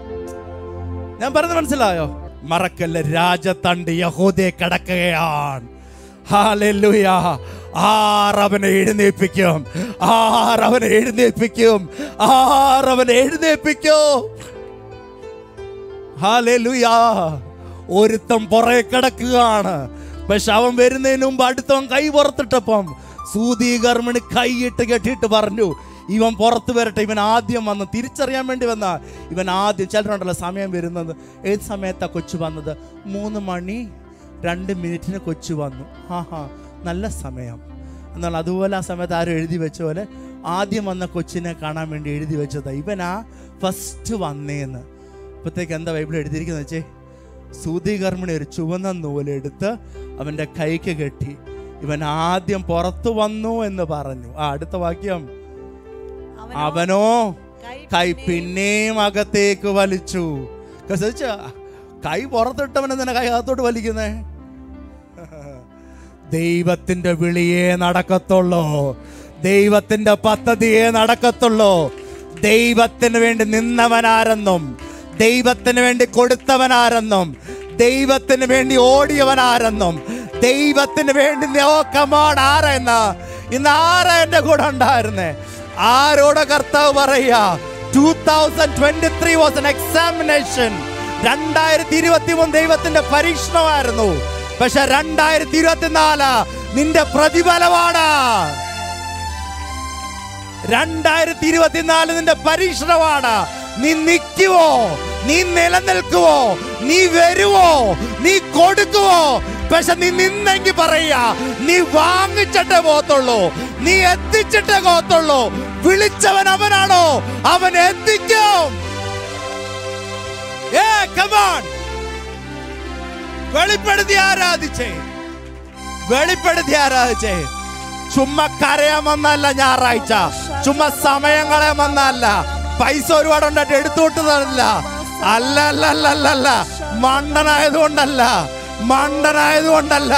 ഞാൻ പറഞ്ഞത് മനസ്സിലായോ മറക്കല്ല രാജത്തണ്ട് യഹൂദയെ കടക്കുകയാണ് ഹാലൂയ ആറവനെ എഴുന്നേൽപ്പിക്കും ആറവനെ എഴുന്നേൽപ്പിക്കും ആറവനെ എഴുന്നേൽപ്പിക്കും ഹാലൂയ ഒരുത്തം പുറകെ കിടക്കുകയാണ് പക്ഷെ അവൻ വരുന്നതിന് മുമ്പ് അടുത്തവൻ കൈ പുറത്തിട്ടപ്പം സൂതീകർമ്മിണി കൈയിട്ട് കെട്ടിയിട്ട് പറഞ്ഞു ഇവൻ പുറത്ത് വരട്ടെ ഇവൻ ആദ്യം വന്ന് തിരിച്ചറിയാൻ വേണ്ടി വന്ന ഇവൻ ആദ്യം ചിലരുണ്ടല്ലോ സമയം വരുന്നത് ഏത് സമയത്താ കൊച്ചു വന്നത് മൂന്ന് മണി രണ്ട് മിനിറ്റിന് കൊച്ചു വന്നു ആഹാ നല്ല സമയം എന്നാൽ അതുപോലെ ആ സമയത്ത് ആരും എഴുതി വെച്ച പോലെ ആദ്യം വന്ന കൊച്ചിനെ കാണാൻ വേണ്ടി എഴുതി വെച്ചതാ ഇവനാ ഫസ്റ്റ് വന്നേന്ന് അപ്പോഴത്തേക്ക് എന്താ ബൈബിൾ എഴുതിയിരിക്കുന്നത് വെച്ചേ സൂതികർമ്മിണി ഒരു ചുവന്ന നൂലെടുത്ത് അവൻ്റെ കൈക്ക് കെട്ടി ഇവൻ ആദ്യം പുറത്തു വന്നു എന്ന് പറഞ്ഞു ആ അടുത്ത വാക്യം അവനോ കൈ പിന്നെയും അകത്തേക്ക് വലിച്ചു ശ്രദ്ധിച്ചാ? കൈ പുറത്തിട്ടവൻ എന്തിനാ കൈ അകത്തോട്ട് വലിക്കുന്നേ ദൈവത്തിന്റെ വിളിയേ നടക്കത്തുള്ളൂ ദൈവത്തിന്റെ പദ്ധതിയെ നടക്കത്തുള്ളൂ ദൈവത്തിന് വേണ്ടി നിന്നവനാരെന്നും ദൈവത്തിന് വേണ്ടി കൊടുത്തവനാരെന്നും ദൈവത്തിന് വേണ്ടി ഓടിയവനാരെന്നും ദൈവത്തിന് വേണ്ടി നോക്കമാണ് ആരെന്ന ഇന്ന് ആരാ എന്റെ കൂടെ ഉണ്ടായിരുന്നേ ആരോട് കർത്താവ് പറയാ two thousand twenty three was an examination രണ്ടായിരത്തി ഇരുപത്തി മൂന്ന് ദൈവത്തിന്റെ പരീക്ഷണമായിരുന്നു പക്ഷെ രണ്ടായിരത്തി ഇരുപത്തിനാല് നിന്റെ പ്രതിഫലമാണ് രണ്ടായിരത്തി ഇരുപത്തിനാല് നിന്റെ പരീക്ഷണമാണ് നീ നിൽക്കുവോ നീ നിലനിൽക്കുവോ നീ വരുവോ നീ കൊടുക്കുവോ പക്ഷെ നീ നിന്നെങ്കിൽ പറയാ നീ വാങ്ങിച്ചിട്ടേ പോകത്തുള്ളൂ നീ എത്തിച്ചിട്ടേ പോകത്തുള്ളൂ വിളിച്ചവൻ അവനാണോ അവൻ എത്തിക്കും ഏ കമാൺ വെളിപ്പെടുത്തി ആരാധിച്ചേ വെളിപ്പെടുത്തി ആരാധിച്ചേ ചുമ്മാ കരയാൻ വന്നല്ല ഞായറാഴ്ച ചുമ്മാ സമയം കളയാൻ വന്നല്ല പൈസ ഒരുപാട് ഉണ്ടായിട്ട് എടുത്തുവിട്ടതല്ല അല്ല അല്ല അല്ല അല്ല അല്ല മണ്ടനായതുകൊണ്ടല്ല മണ്ടനായതുകൊണ്ടല്ല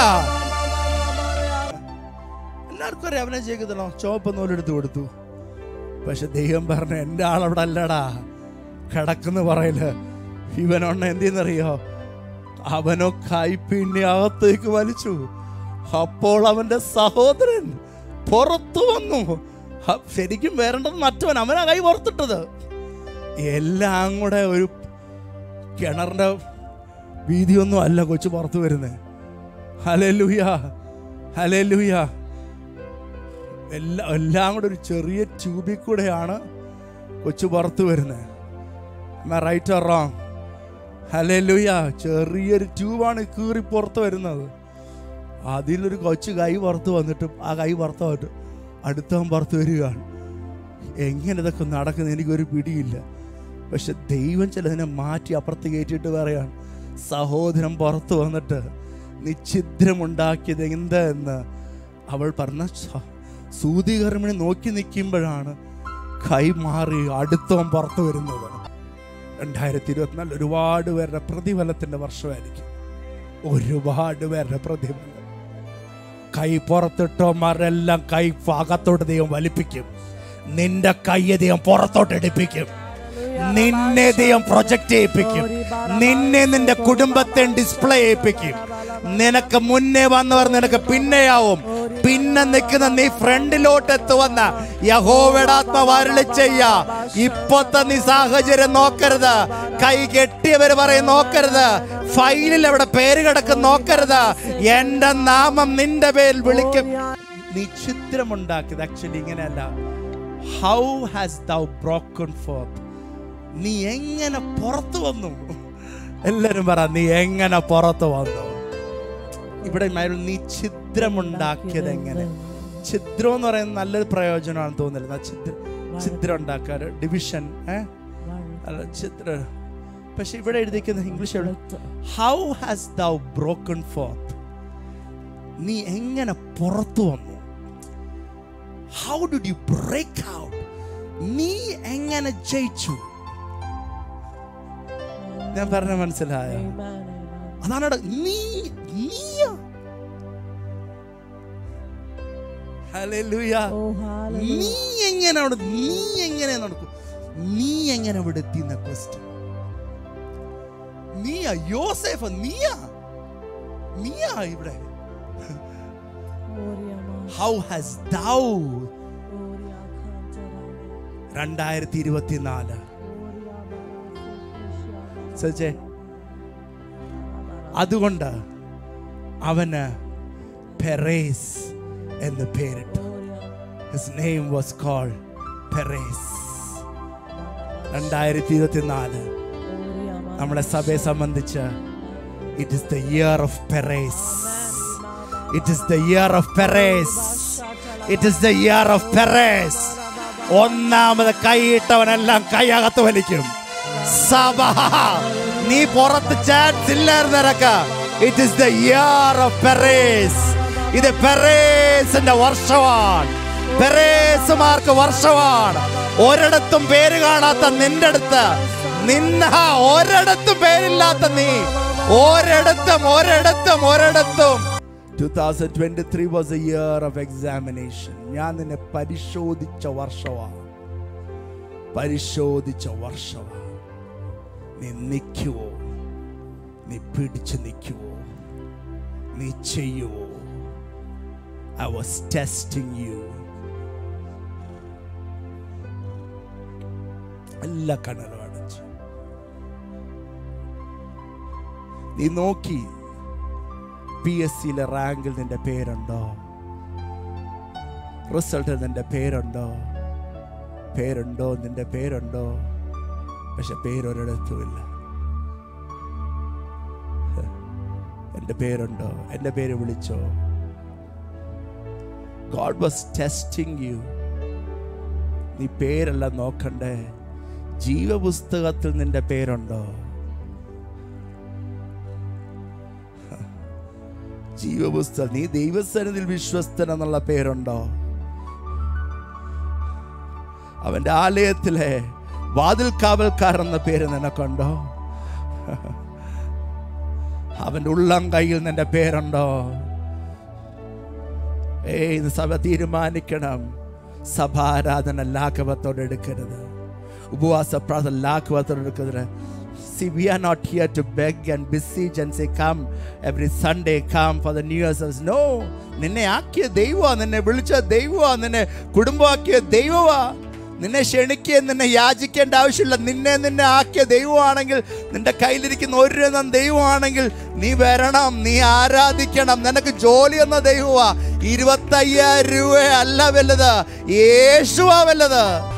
എല്ലാവർക്കും അറിയാം അവനെ ചെയ്തല്ലോ ചോപ്പ് നൂലെടുത്ത് കൊടുത്തു പക്ഷെ ദൈവം പറഞ്ഞു എൻ്റെ ആളവിടെ അല്ലടാ കിടക്കുന്നു പറയല് ഇവനൊണ്ണ എന്തെന്നറിയോ അവനോ കൈപ്പിണ്ണി അകത്തേക്ക് വലിച്ചു അപ്പോൾ അവന്റെ സഹോദരൻ പുറത്തു വന്നു ഹ, ശരിക്കും വരേണ്ടത് മറ്റവൻ അവനാ കൈ പുറത്തിട്ടത് എല്ലാം കൂടെ ഒരു കിണറിന്റെ വീതിയൊന്നും അല്ല കൊച്ചു പുറത്തു വരുന്നത് ഹലേ ലൂയ ഹലേ ലൂയ എല്ലാം എല്ലാം കൂടെ ഒരു ചെറിയ ട്യൂബിൽ കൂടെയാണ് കൊച്ചു പുറത്തു വരുന്നത് റൈറ്റ് ഓർ റോങ് ഹലേ ലൂയ ചെറിയൊരു ട്യൂബാണ് കീറി പുറത്ത് വരുന്നത് അതിലൊരു കൊച്ചു കൈ പുറത്ത് വന്നിട്ടും ആ കൈ പുറത്ത് വന്നിട്ട് അടുത്തവൻ പുറത്ത് വരികയാണ് എങ്ങനെ ഇതൊക്കെ നടക്കുന്നത് എനിക്കൊരു പിടിയില്ല പക്ഷെ ദൈവം ചിലതിനെ മാറ്റി അപ്പുറത്ത് കയറ്റിയിട്ട് പറയാണ് സഹോദരൻ പുറത്ത് വന്നിട്ട് നീ ഛിദ്രമുണ്ടാക്കിയത് എന്താ എന്ന് അവൾ പറഞ്ഞ സ- സൂതികർമ്മിണി നോക്കി നിൽക്കുമ്പോഴാണ് കൈ മാറി അടുത്തവൻ പുറത്ത് വരുന്നത് രണ്ടായിരത്തി ഇരുപത്തിനാല് ഒരുപാട് പേരുടെ പ്രതിഫലത്തിന്റെ വർഷമായിരിക്കും ഒരുപാട് പേരുടെ പ്രതിഫലം കൈ പുറത്തിട്ടോമാരെല്ലാം കൈ ഭാഗത്തോട്ട് ദൈവം വലിപ്പിക്കും നിന്റെ കയ്യെ ദൈവം പുറത്തോട്ട് എടുപ്പിക്കും നിന്നെ ദൈവം പ്രൊജക്ട് ചെയ്യിപ്പിക്കും നിന്നെ നിന്റെ കുടുംബത്തെ ഡിസ്പ്ലേ ചെയ്യിപ്പിക്കും നിനക്ക് മുന്നേ വന്നവർ നിനക്ക് പിന്നെയാവും പിന്നെ നിൽക്കുന്ന നീ ഫ്രണ്ടിലോട്ട് എത്തുവന്ന യഹോവയുടെ ആത്മാവരളി ചെയ്യ ഇപ്പോത്തെ നീ സാഹചര്യം നോക്കരുത് കൈ കെട്ടിയവര് പറയും നോക്കരുത് ഫയലിൽ എവിടെ പേര് കിടക്കും നോക്കരുത് എന്റെ നാമം നിന്റെ പേരിൽ വിളിക്കും നീ ചിത്രമുണ്ടാക്കിയത് ആക്ച്വലി ഇങ്ങനെയല്ല how has thou broken forth നീ എങ്ങനെ പുറത്തു വന്നു എല്ലാരും പറ നീ എങ്ങനെ പുറത്തു വന്നു ഇവിടെ മയിൽ നീ ഛിദ്രമുണ്ടാക്കിയത് എങ്ങനെ ഛിദ്രം എന്ന് പറയുന്നത് നല്ലൊരു പ്രയോജനമാണെന്ന് തോന്നുന്നില്ല ഛിദ്ര ഛിദ്രം ഉണ്ടാക്കാറ് ഡിവിഷൻ ഏ അല്ല ഛിദ്ര പക്ഷെ ഇവിടെ എഴുതിക്കുന്ന English how has thou broken forth നീ എങ്ങനെ പുറത്തു വന്നു how did you break out നീ എങ്ങനെ ജയിച്ചു ഞാൻ പറഞ്ഞ മനസ്സിലായോ അതാണ് അവിടെ നീ നീയാ ഹല്ലേലൂയ നീ എങ്ങനെ അവിടെ നീ എങ്ങനെ നടക്കും നീ എങ്ങനെ അവിടെ എത്തി എന്ന ക്വസ്റ്റ്യൻ നീയാ യോസേഫ് നീയാ നീയാ ഇവിടെ ഹൗ ഹാസ് ദൗ രണ്ടായിരത്തി ഇരുപത്തിനാല് സച്ചേ അതുകൊണ്ട് അവന് പെറേസ് എന്ന് പേരിട്ടു his name was call Perez രണ്ടായിരത്തി ഇരുപത്തിനാല് നമ്മുടെ സഭയെ സംബന്ധിച്ച് it is the year of Perez it is the year of Perez it is the year of Perez ഒന്നാമത് കൈയിട്ടവനെല്ലാം കൈയകത്ത് വലിക്കും സഭ നീ പുറത്ത് ചാൻസ് ഇല്ലായിരുന്നു നിനക്ക് it is the year of Perez ഇത് പെറേസിന്റെ വർഷമാണ് പെറേസുമാർക്ക് വർഷമാണ് ഒരിടത്തും പേര് കാണാത്ത നിന്റെ അടുത്ത് നിന്ന ഒരിടത്തും പേരില്ലാത്ത നീ ഒരിടത്തും ഒരിടത്തും ഒരിടത്തും 2023 was a year of examination. ഞാൻ നിന്നെ പരിശോധിച്ച വർഷമാണ് പരിശോധിച്ച വർഷമാണ് നീ നിൽക്കുവോ നീ പിടിച്ചു നിൽക്കുവോ നീ ചെയ്യുവോ ഐ വാസ് ടെസ്റ്റിംഗ് യു എല്ലാ കണ്ണലും അടച്ചു നീ നോക്കി പി എസ് സിയിലെ റാങ്കിൽ നിന്റെ പേരുണ്ടോ റിസൾട്ടിൽ നിന്റെ പേരുണ്ടോ പേരുണ്ടോ നിന്റെ പേരുണ്ടോ പക്ഷെ പേരൊരിടത്തുമില്ല എൻ്റെ പേരുണ്ടോ എൻ്റെ പേര് വിളിച്ചോ ഗോഡ് വാസ് ടെസ്റ്റിംഗ് യു നീ പേരല്ല നോക്കണ്ടേ ജീവപുസ്തകത്തിൽ നിന്റെ പേരുണ്ടോ ജീവപുസ്തകം നീ ദൈവസന്നിധിയിൽ വിശ്വസ്തൻ എന്നുള്ള പേരുണ്ടോ അവന്റെ ആലയത്തിലെ വാതിൽ കാവൽക്കാരൻ എന്ന പേര് നിനക്കുണ്ടോ അവന്റെ ഉള്ളം കയ്യിൽ നിന്റെ പേരുണ്ടോ ഏയ് ഇത് സഭ തീരുമാനിക്കണം സഭാരാധന ലാഘവത്തോടെ എടുക്കരുത് ഉപവാസ പ്രാർത്ഥന ലാഘവത്തോടെ എടുക്കരുത് See, we are not here to beg and beseech and say, Come every Sunday, come for the New Year's service. No, നിന്നെ ആക്കിയ ദൈവമാ നിന്നെ വിളിച്ച ദൈവമാ നിന്നെ കുടുംബമാക്കിയ ദൈവമാ നിന്നെ ക്ഷണിക്കുക നിന്നെ യാചിക്കേണ്ട ആവശ്യമില്ല നിന്നെ നിന്നെ ആക്കിയ ദൈവമാണെങ്കിൽ നിന്റെ കയ്യിലിരിക്കുന്ന ഒരു എന്ന ദൈവമാണെങ്കിൽ നീ വരണം നീ ആരാധിക്കണം നിനക്ക് ജോലി എന്ന ദൈവമാ ഇരുപത്തയ്യായിരം രൂപ അല്ല വലുത് യേശുവാ വലുത്